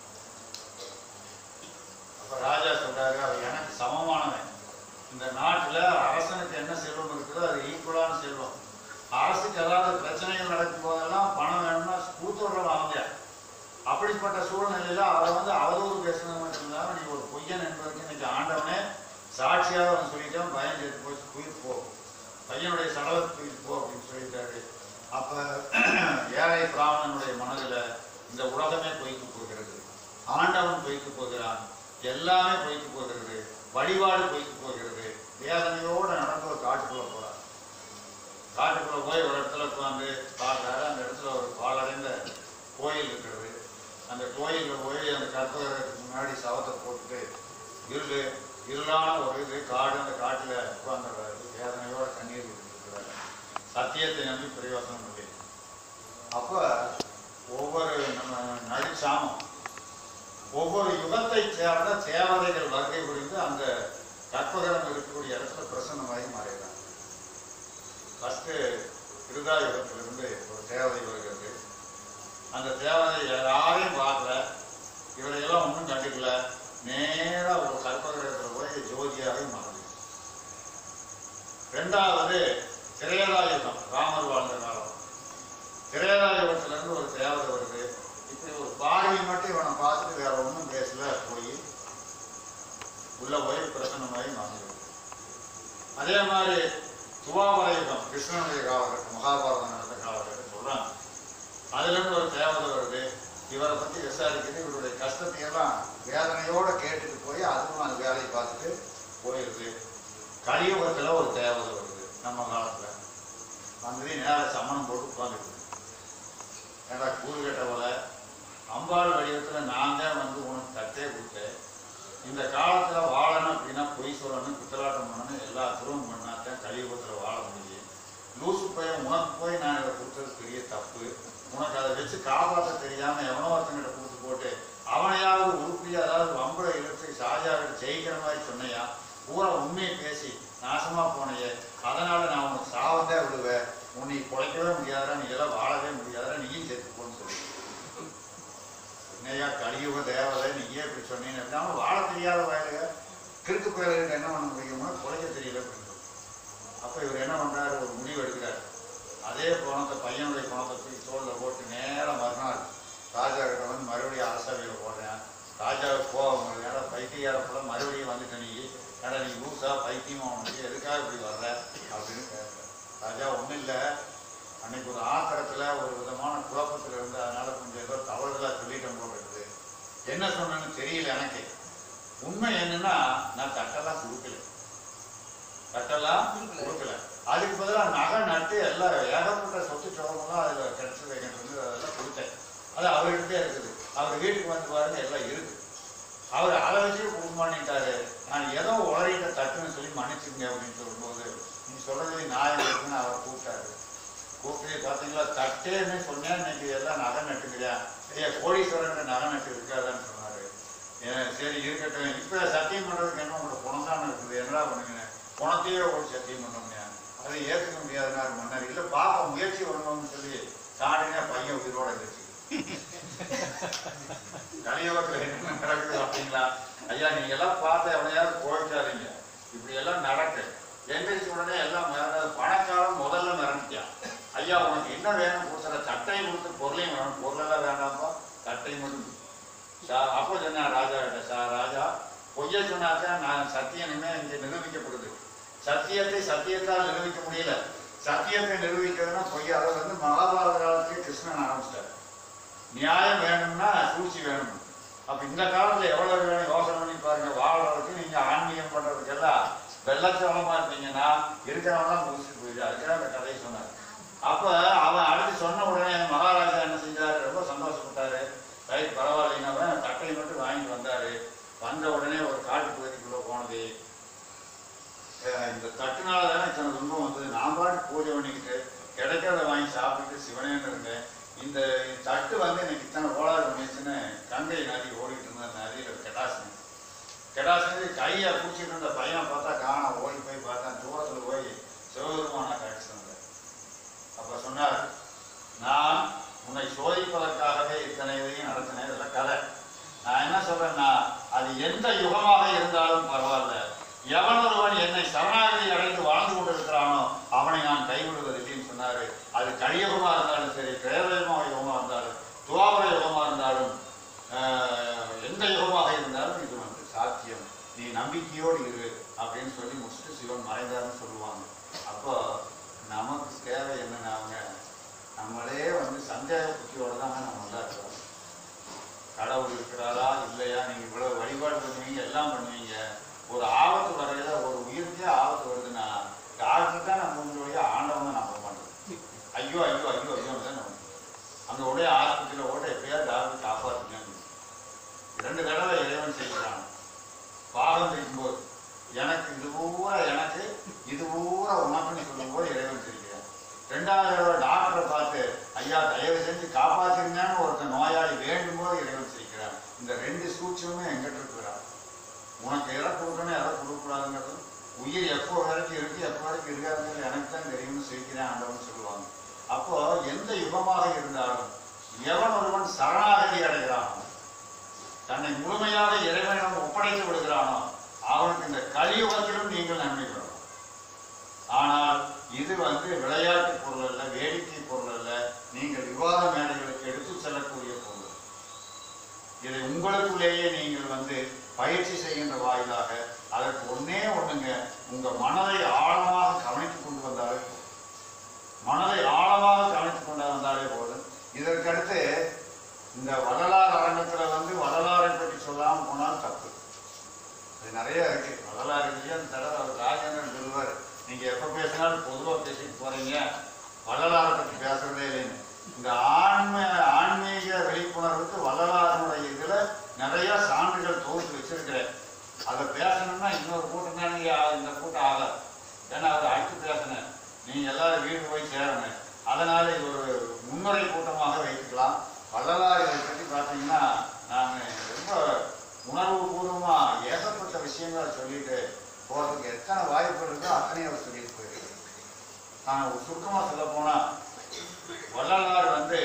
அப்ப ராஜா சொல்றாரு அவர் எனக்கு சமமானவன் இந்த நாட்டுல அரசனுக்கு என்ன செல்வம் இருக்குதோ அது ஈக்குவலான செல்வம் அரசுக்கு ஏதாவது பிரச்சனைகள் நடக்கும் போதெல்லாம் பணம் வேணும்னா கூத்துடுறவன் அவங்க அப்படிப்பட்ட சூழ்நிலையில அவரை வந்து அவதூறு பேசுனது மட்டும் இல்லாம நீ ஒரு பொய்யன் என்பதற்கு இன்னைக்கு ஆண்டவனே சாட்சியாக அவன் சொல்லிட்டான் பயம் சேர்த்து போய் உயிர் போ பையனுடைய சடலத்துக்கு உயிர் போ அப்படின்னு சொல்லிட்டாரு அப்ப ஏழை பிராமணனுடைய மனதுல இந்த உலகமே பொய்த்து போகிறது ஆண்டவன் பொய்த்து போகிறான் எல்லாமே பொய்த்து போகிறது வழிபாடு பொய்த்து போகிறது வேதனையோட நடந்து ஒரு காட்டுக்குள்ள போறார் காட்டுக்குள்ள போய் ஒரு இடத்துல உட்காந்து பார்க்கறாரு அந்த இடத்துல ஒரு பாலடைந்த கோயில் இருக்கிறது அந்த கோயில்ல போய் அந்த கற்பகத்துக்கு முன்னாடி சவத்தை போட்டுட்டு இருளு இருளான ஒரு இது காடு அந்த காட்டுல உட்கார்ந்துடுறாரு வேதனையோட கண்ணீர் விட்டுருக்கிறாரு சத்தியத்தை நம்பி பிரயோசனம் இல்லை அப்ப ஒவ்வொரு நம்ம நடிச்சாமம் ஒவ்வொரு யுகத்தை சேர்ந்த தேவதைகள் வருகை புரிந்து அந்த கற்பகரம் இருக்கக்கூடிய இடத்துல பிரசன்னமாகி மாறிடுறாங்க ஃபஸ்ட்டு கிருதா யுகத்திலிருந்து ஒரு தேவதை வருகிறது அந்த தேவதை யாரையும் பார்க்கல இவரையெல்லாம் ஒன்றும் கண்டுக்கல நேரா ஒரு கற்பகிரகத்தில் போய் ஜோதியாக மாறுது ரெண்டாவது திரையதா யுகம் ராமர் வாழ்ந்த காலம் திரையதா யுகத்திலிருந்து ஒரு தேவதை வருது இப்படி ஒரு பார்வை மட்டும் இவனை பார்த்துட்டு வேற ஒன்றும் பேசல போய் உள்ள போய் பிரசன்னமாகி மாறுது அதே மாதிரி துவாபர யுகம் கிருஷ்ணனுடைய காலகட்டம் மகாபாரதம் நடந்த காலகட்டம் சொல்றாங்க அதுல இருந்து ஒரு தேவதை வருது இவரை பத்தி விசாரிக்கிறது இவருடைய கஷ்டத்தை எல்லாம் வேதனையோட கேட்டுட்டு போய் அதுவும் அந்த வேலையை பார்த்துட்டு போயிடுது கலியுகத்துல ஒரு தேவதை வருது நம்ம காலத்துல வந்து நேர சமணம் போட்டு உட்காந்துருக்கு ஏடா கூறு கேட்டவள அம்பாள் வடிவத்துல நான் தான் வந்து உனக்கு தட்டே கொடுத்தேன் இந்த காலத்துல வாழணும் அப்படின்னா பொய் சொல்லணும் பித்தலாட்டம் பண்ணணும் எல்லா துருவம் பண்ணாதான் கலியுகத்துல வாழ முடியும் லூசு பையன் உனக்கு போய் நான் இதை கொடுத்தது பெரிய தப்பு உனக்கு அதை வச்சு காப்பாற்ற தெரியாம எவனோ ஒருத்தங்கிட்ட கொடுத்து போட்டு அவனையாவது உருப்படியா அதாவது வம்புல இழுத்து ஷாஜாவிட ஜெயிக்கிற மாதிரி சொன்னையா பூரா உண்மையை பேசி நாசமா போனையே அதனால நான் உனக்கு சாவந்தே விடுவேன் உன்னை குலைக்கவே முடியாதா நீ எல்லாம் வாழவே முடியாதா நீயும் செத்து போன்னு சொல்லி என்னையா கலியுக தேவதை நீயே இப்படி சொன்னீங்க அப்படின்னா வாழ தெரியாத வயலுக கிறுக்கு பயலுக்கு என்ன பண்ண முடியுமோ குலைக்க தெரியல அப்படின்னு சொல்லி. அப்ப இவர் என்ன பண்றாரு ஒரு முடிவு எடுக்கிறார் அதே பணத்தை பையனுடைய பணத்தை தூக்கி தோல்ல போட்டு நேரா மறுநாள் ராஜா கிட்ட வந்து மறுபடியும் அரசவையில் போடுறேன் ராஜாவுக்கு கோவம் வருது. ஏடா பைத்தியார போல மறுபடியும் வந்துட்ட நீ ஏடா நீ லூசா பைத்தியமா உனக்கு எதுக்காக இப்படி வர்ற அப்படின்னு கேட்கிறேன் ராஜா ஒண்ணும் இல்லை அன்னைக்கு ஒரு ஆத்திரத்துல ஒரு விதமான குழப்பத்துல இருந்து அதனால கொஞ்சம் ஏதோ தவறுதலா சொல்லிட்டேன் போல இருக்குது என்ன சொன்னேன்னு தெரியல எனக்கு உண்மை என்னன்னா நான் தட்டெல்லாம் கொடுக்கல தட்டெல்லாம் கொடுக்கல அதுக்கு பதிலா நகை நட்டு எல்லாம் ஏகப்பட்ட சொத்து சோகமெல்லாம் அதுல கிடைச்சது எனக்கு வந்து அதெல்லாம் கொடுத்தேன் அது அவர்கிட்டே இருக்குது அவர் வீட்டுக்கு வந்து பாருங்க எல்லாம் இருக்கு அவர் அதை வச்சு குடும்பம்ட்டாரு நான் ஏதோ உளறிட்ட தட்டுன்னு சொல்லி மன்னிச்சுங்க அப்படின்னு சொல்லும்போது நீ சொல்றது நியாயம் இருக்குன்னு அவர் கூப்பிட்டாரு கூப்பிட்டு பார்த்தீங்களா தட்டேன்னு சொன்னேன் இன்னைக்கு எல்லாம் நகை நட்டுக்கிறியா ஐயா கோடீஸ்வரன் நகை நட்டு இருக்காதான்னு சொன்னாரு ஏன் சரி இருக்கட்டும் இப்ப சத்தியம் பண்றதுக்கு என்ன உங்களோட குணம் தானே இருக்குது என்னடா பண்ணுங்க குணத்தையே ஒரு சத்தியம் பண்ண முடியாது அதை ஏற்றுக்க முடியாதுனாரு மன்னர் இல்ல பாப்ப முயற்சி பண்ணணும்னு சொல்லி தாண்டினா பையன் உயிரோட இருந்துச்சு கலியுகத்துல என்ன நடக்குது அப்படிங்களா ஐயா நீங்க எல்லாம் பார்த்து எவனையாவது கோவிக்காதீங்க இப்படி எல்லாம் நடக்கு எந்திரிச்ச உடனே எல்லாம் மிரண்டது. பணக்காரன் முதல்ல மிரண்டிட்டான் ஐயா உனக்கு என்ன வேணும் கொடுத்துற சட்டை கொடுத்து பொருளையும் வேணும் பொருளெல்லாம் வேண்டாம்ப்பா சட்டை மட்டும் கொடு. சா- அப்போ சொன்னா ராஜா கிட்ட சார் ராஜா பொய்ய சொன்னாதான் நான் சத்தியனுமே இங்க நிரூபிக்கப்படுது சத்தியத்தை சத்தியத்தால் நிரூபிக்க முடியல சத்தியத்தை நிரூபிக்கிறதுனா பொய் அதை வந்து மகாபாரத காலத்துக்கு கிருஷ்ணன் ஆரம்பிச்சிட்டார் நியாயம் வேணும்னா சூழ்ச்சி வேணும் அப்ப இந்த காலத்துல எவ்வளவு வேணும் யோசனை பண்ணி பாருங்க வாழ்றதுக்கு நீங்க ஆன்மீகம் பண்றதுக்கெல்லாம் வெள்ளச்சோளமா இருப்பீங்கன்னா இருக்கிறவங்களாம் முடிச்சுட்டு போயிடு அதுக்காக அந்த கதையை சொன்னார் அப்ப அவன் அடுத்து சொன்ன உடனே மகாராஜா என்ன செஞ்சாரு ரொம்ப சந்தோஷப்பட்டாரு ரைட் இந்த தட்டுனால தானே இத்தனை துன்பம் வந்தது நான் பாட்டு பூஜை பண்ணிக்கிட்டு கிடைக்கிறத வாங்கி சாப்பிட்டுட்டு சிவனேன்னு இருந்தேன் இந்த தட்டு வந்து எனக்கு இத்தனை கோளாறு பண்ணிச்சுன்னு கங்கை நதி ஓடிட்டு இருந்த நதியில் கெடாசன் கெடாசன் கையை பிடிச்சிட்டு இருந்த பையனை பார்த்தா காண ஓடி போய் பார்த்தேன் தூரத்தில் போய் சிவபெருமான காட்சி தந்தார் அப்ப சொன்னார் நான் உன்னை சோதிப்பதற்காகவே இத்தனை இதையும் நடத்தினேன் இதெல்லாம் கதை நான் என்ன சொல்றேன்னா அது எந்த யுகமாக இருந்தாலும் பரவாயில்ல எவன் ஒருவன் என்னை சரணாகதி அடைந்து வாழ்ந்து கொண்டிருக்கிறானோ அவனை நான் கைவிடுவதில்லைன்னு சொன்னாரு அது கலியுகமா இருந்தாலும் சரி பிரேரயுமா யுகமா இருந்தாலும் துவாபர யுகமா இருந்தாலும் ஆஹ், எந்த யுகமாக இருந்தாலும் இது வந்து சாத்தியம் நீ நம்பிக்கையோடு இரு அப்படின்னு சொல்லி முடிச்சுட்டு சிவன் மறைந்தார்னு சொல்லுவாங்க அப்போ நமக்கு தேவை என்னன்னா அவங்க நம்மளே வந்து சந்தேக புத்தியோட தான் நம்ம நல்லா இருக்கிறோம் கடவுள் இருக்கிறாரா இல்லையா நீங்க இவ்வளவு வழிபாடு பண்ணுவீங்க எல்லாம் பண்ணுவீங்க ஒரு ஆபத்து வரையில ஒரு உயிருக்கே ஆபத்து வருதுன்னா டாக்டர் தான் நம்ம உங்களுடைய ஆண்டவனை நம்ப மாட்டோம் ஐயோ ஐயோ ஐயோ ஐயோ தான் நம்ம அங்க உடைய ஆஸ்பத்திரியில ஓட எப்படியாவது டாக்டர் காப்பாற்றுங்க இரண்டு தடவை இறைவன் செய்கிறான் பாகம் செய்யும்போது எனக்கு இது பூரா எனக்கு இது பூரா உனக்குன்னு சொல்லும்போது இறைவன் செய்கிறான் ரெண்டாவது தடவை டாக்டரை பார்த்து ஐயா தயவு செஞ்சு காப்பாத்துங்கன்னு ஒருத்தன் நோயாளி வேண்டும் போது இறைவன் சிரிக்கிறான் இந்த ரெண்டு சூட்சமுமே எங்கிட்ட இருக்கிறான் உனக்கு எதை கொடுக்கணும் எதை கொடுக்கக்கூடாதுங்கிறது உயிர் எப்போ வரைக்கும் இருக்கு எப்போ வரைக்கும் இருக்காதுங்கிறது எனக்கு தான் தெரியும்னு சிரிக்கிறேன் ஆண்டவன் சொல்லுவாங்க அப்போ எந்த யுகமாக இருந்தாலும் எவன் ஒருவன் சரணாகதி அடைகிறானோ தன்னை முழுமையாக இறைவனிடம் ஒப்படைத்து விடுகிறானோ அவனுக்கு இந்த கலியுகத்திலும் நீங்கள் நன்மை பெறலாம் ஆனால் இது வந்து விளையாட்டு பொருள் அல்ல வேடிக்கை பொருள் அல்ல நீங்கள் விவாத மேடைகளுக்கு எடுத்து செல்லக்கூடிய பொருள் இதை உங்களுக்குள்ளேயே நீங்கள் வந்து பயிற்சி செய்கின்ற வாயிலாக அதற்கு ஒண்ணே ஒண்ணுங்க உங்க மனதை ஆழமாக கவனித்துக் கொண்டு வந்தாலே போதும். மனதை ஆழமாக கவனித்துக் கொண்டு வந்தாலே போதும் இதற்கடுத்து இந்த வள்ளலார் அரங்கத்துல வந்து வள்ளலாரை பற்றி சொல்லாம போனால் தப்பு அது நிறைய இருக்கு வரலாறு இல்லையா அந்த தடவை அவர் ராஜேந்திரன் சொல்லுவார் நீங்க எப்ப பேசினாலும் பொதுவா பேசிட்டு போறீங்க வள்ளலாரை பற்றி பேசுறதே இல்லைன்னு இந்த ஆன்ம ஆன்மீக விழிப்புணர்வுக்கு வள்ளலாருடைய இதுல நிறைய சான்றுகள் தொகுத்து வச்சிருக்கிறேன் அதை பேசணும்னா இன்னொரு கூட்டம் தான் நீங்க ஆ- இந்த கூட்டம் ஆகாது ஏன்னா அவர் அடுத்து பேசினேன் நீங்க எல்லாரும் வீடு போய் சேரணும் அதனால இது ஒரு முன்னுரை கூட்டமாக வைத்துக்கலாம் வள்ளலார் இதை பற்றி பார்த்தீங்கன்னா நான் ரொம்ப உணர்வு பூர்வமா ஏகப்பட்ட விஷயங்களை சொல்லிட்டு போறதுக்கு எத்தனை வாய்ப்பு இருக்கோ அத்தனையும் அவர் சொல்லிட்டு போயிருக்கு நான் ஒரு சுருக்கமா சொல்ல போனா வள்ளலார் வந்து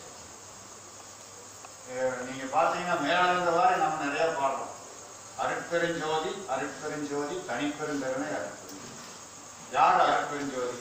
அஹ், நீங்க பார்த்தீங்கன்னா மேலாந்த வாரி நம்ம நிறைய பாடுறோம் அருட்பெருஞ்சோதி அருட்பெருஞ்சோதி தனிப்பெருந்தருணை அருட்பெருஞ்சோதி யார் அருட்பெருஞ்சோதி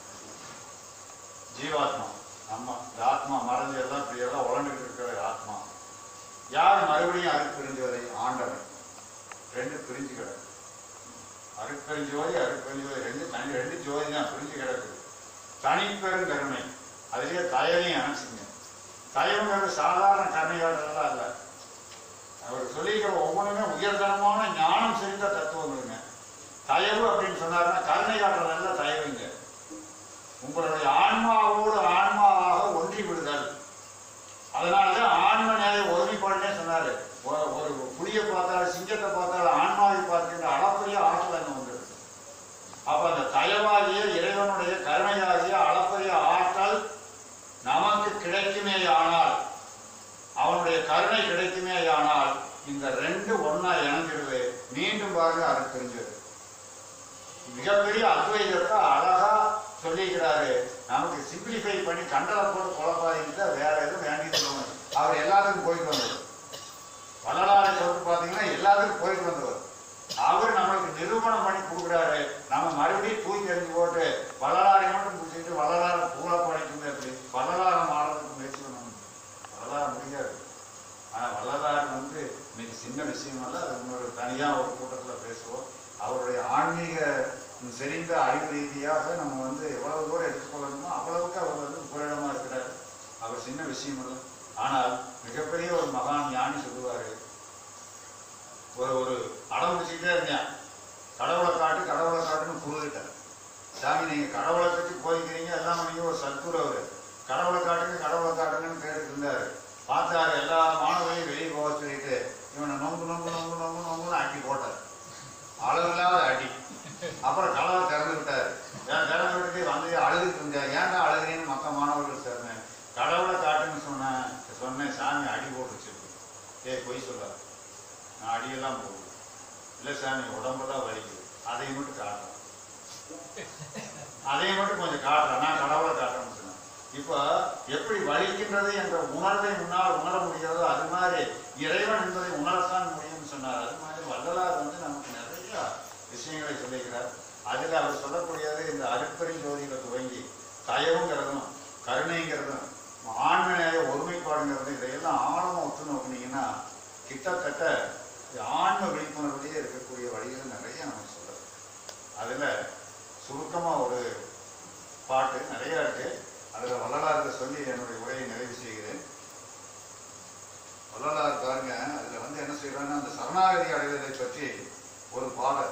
ஜீவாத்மா நம்ம இந்த ஆத்மா மறைஞ்சு எல்லாம் இப்படி எல்லாம் உழண்டுகிட்டு இருக்கிற ஆத்மா யார் மறுபடியும் அருட்பெருஞ்சோதி ஆண்டவன் ரெண்டு பிரிஞ்சு கிடக்கு அருட்பெருஞ்சோதி அருட்பெருஞ்சோதி ரெண்டு தனி ரெண்டு ஜோதி தான் பிரிஞ்சு கிடக்குது தனிப்பெருங்கருணை அதுலயே தயவையும் அணைச்சிங்க தயவுங்கிறது சாதாரண கருணையாளர்கள்லாம் இல்லை அவர் சொல்லியிருக்கிற ஒவ்வொன்றுமே உயர்தரமான ஞானம் செறிந்த தத்துவங்களுங்க தயவு அப்படின்னு சொன்னாருன்னா கருணை காட்டுறதல்ல தயவுங்க உங்களுடைய ஆன்மாவோடு ஆன்மாவாக ஒன்றி விடுதல் அதனாலதான் ஆன்ம நேய ஒருமைப்பாடுனே சொன்னாரு ஒரு- ஒரு புலியை பார்த்தாலும் சிங்கத்தை பார்த்தாலும் ஆன்மாவை பார்க்கின்ற அளப்பரிய ஆற்றல் அங்க வந்துருக்கு அப்ப அந்த தயவாகிய இறைவனுடைய கருணையாகிய அளப்பரிய ஆற்றல் நமக்கு கிடைக்குமே ஆனால் அவனுடைய கருணை கிடைக்குமே ஆனால் இந்த ரெண்டு ஒண்ணா இணைஞ்சிடுது மீண்டும் பாருங்க அது தெரிஞ்சது மிகப்பெரிய அத்வைதத்தை அழகா சொல்லிக்கிறாரு நமக்கு சிம்பிளிஃபை பண்ணி கண்டலை போட்டு குழப்பாதீங்க வேற எதுவும் வேண்டியது இல்லை. அவர் எல்லாத்துக்கும் போயிட்டு வந்தவர் வள்ளலாரை பொறுத்து பார்த்தீங்கன்னா எல்லாத்துக்கும் போயிட்டு வந்தவர் அவர் நம்மளுக்கு நிரூபணம் பண்ணி கொடுக்குறாரு நம்ம மறுபடியும் தூக்கி எறிஞ்சு போட்டு வள்ளலாரை மட்டும் பிடிச்சிட்டு வள்ளலாரை பூரா படிக்கணும் எப்படி வள்ளலாரம் ஆடுறதுக்கு முயற்சி பண்ணணும் வள்ளலார் முடியாது ஆனா வள்ளலார் வந்து இன்னைக்கு சின்ன விஷயம் அல்ல அது இன்னொரு தனியா ஒரு கூட்டத்துல பேசுவோம் அவருடைய ஆன்மீக செறிந்த அறிவு ரீதியாக நம்ம வந்து எவ்வளவு தூரம் எடுத்துக்கொள்ளணுமோ அவ்வளவுக்கு அவர் வந்து புகழிடமா இருக்கிறார் அவர் சின்ன விஷயம் இல்லை ஆனால் மிகப்பெரிய ஒரு மகான் ஞானி சொல்லுவாரு ஒரு ஒரு அடம் பிடிச்சிக்கிட்டே இருந்தேன் கடவுளை காட்டு கடவுளை காட்டுன்னு புரிஞ்சுட்டார் சாமி நீங்க கடவுளை பற்றி போய்க்கிறீங்க எல்லாம் நீங்க ஒரு சத்குரு அவரு கடவுளை காட்டுங்க கடவுளை காட்டுங்கன்னு கேட்டுட்டு இருந்தாரு பார்த்தாரு எல்லா மாணவர்களையும் வெளியே போக சொல்லிட்டு இவனை நொங்கு நொங்கு நொங்கு நொங்கு நொங்குன்னு அடி போட்டார் அளவில்லாத அடி அப்புறம் கலவை திறந்து விட்டாரு ஏன் திறந்து விட்டுட்டு வந்து அழுதுட்டு இருந்தேன் ஏன்டா அழுகிறேன்னு மற்ற மாணவர்கள் சொன்னேன் கடவுளை காட்டுன்னு சொன்னேன் சொன்னேன் சாமி அடி போட்டுச்சு ஏய் பொய் சொல்லாத நான் அடியெல்லாம் போகுது இல்லை சாமி உடம்பெல்லாம் வலிக்குது அதை மட்டும் காட்டுறேன் அதை மட்டும் கொஞ்சம் காட்டுறேன் நான் கடவுளை காட்டுறேன்னு சொன்னேன் இப்போ எப்படி வலிக்கின்றது என்ற உணர்வை முன்னால் உணர முடிகிறதோ அது மாதிரி இறைவன் என்பதை உணரத்தான் முடியும்னு சொன்னார் அது மாதிரி வள்ளலார் வந்து நமக்கு நிறைய விஷயங்களை சொல்லிக்கிறார் அதில் அவர் சொல்லக்கூடியது இந்த அருட்பெரும் ஜோதியில துவங்கி தயவுங்கிறதும் கருணைங்கிறதும் ஆண்மையாக ஒருமைப்பாடுங்கிறது இதையெல்லாம் ஆழமா உற்று நோக்குனீங்கன்னா கிட்டத்தட்ட இந்த ஆன்ம விழிப்புணர்வுலேயே இருக்கக்கூடிய வழிகள் நிறைய நமக்கு சொல்றாரு அதுல சுருக்கமா ஒரு பாட்டு நிறைய இருக்கு அதுல வள்ளலாருக்கு சொல்லி என்னுடைய உரையை நிறைவு செய்கிறேன் வள்ளலார் பாருங்க அதுல வந்து என்ன செய்யறாங்கன்னா அந்த சரணாகதி அடைவதை பற்றி ஒரு பாடல்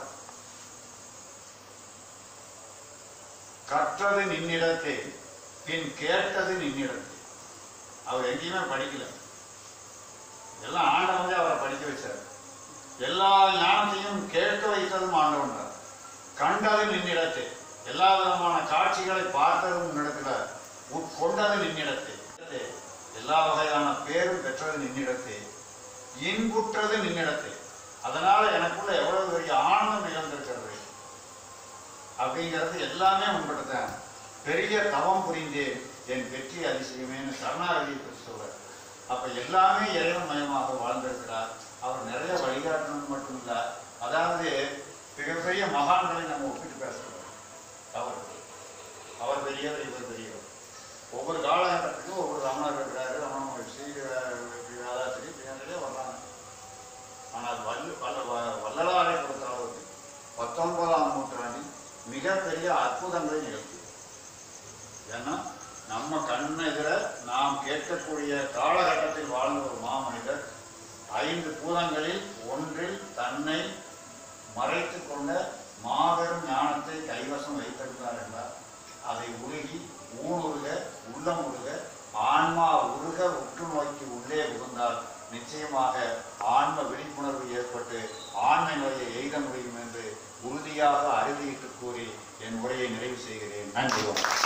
கற்றது நின்னிடத்தே பின் கேட்டது நின்னிடத்தே அவர் எங்கேயுமே படிக்கல எல்லாம் ஆண்டவன் தான் அவரை படிக்க வச்சார் எல்லா ஞானத்தையும் கேட்க வைத்ததும் ஆண்டவன் தான் கண்டது நின்னிடத்தே எல்லா விதமான காட்சிகளை பார்த்ததும் உன்னிடத்துல உட்கொண்டது நின்னிடத்தே எல்லா வகையான பேரும் பெற்றது நின்னிடத்தே இன்புற்றது நின்னிடத்தே அதனால எனக்குள்ள எவ்வளவு பெரிய ஆனந்தம் நிகழ்ந்திருக்கிறது அப்படிங்கிறது எல்லாமே உங்கள்கிட்ட தான் பெரிய தவம் புரிந்தேன் என் வெற்றி அதிசயமேன்னு சரணாகதியை பற்றி சொல்றார் அப்ப எல்லாமே இறைவன் மயமாக வாழ்ந்திருக்கிறார் அவர் நிறைய வழிகாட்டணும் மட்டும் இல்ல அதாவது மிகப்பெரிய மகான்களை நம்ம ஒப்பிட்டு பேசக்கூடாது அவர் அவர் பெரியவர் இவர் பெரியவர் ஒவ்வொரு காலகட்டத்துக்கும் ஒவ்வொரு ரமணர் இருக்கிறாரு ரமண மகிழ்ச்சி வேதாத்திரி இப்படி வர்றாங்க ஆனால் வல்ல வல்ல வ- வள்ளலாரை பொறுத்தளவுக்கு பத்தொன்பதாம் நூற்றாண்டில் மிகப்பெரிய அற்புதங்களை நிகழ்த்தி ஏன்னா நம்ம கண் எதிர நாம் கேட்கக்கூடிய காலகட்டத்தில் வாழ்ந்த ஒரு மாமனிதர் ஐந்து பூதங்களில் ஒன்றில் தன்னை மறைத்துக் கொண்ட மாபெரும் ஞானத்தை கைவசம் வைத்திருந்தார் என்றார் அதை உருகி ஊனுருக உள்ளம் உருக ஆன்மா உருக உற்று நோக்கி உள்ளே புகுந்தால் நிச்சயமாக ஆன்ம விழிப்புணர்வு ஏற்பட்டு ஆன்ம நோயை எய்த முடியும் என்று உறுதியாக அறுதியிட்டு கூறி என் உரையை நிறைவு செய்கிறேன் நன்றி வணக்கம்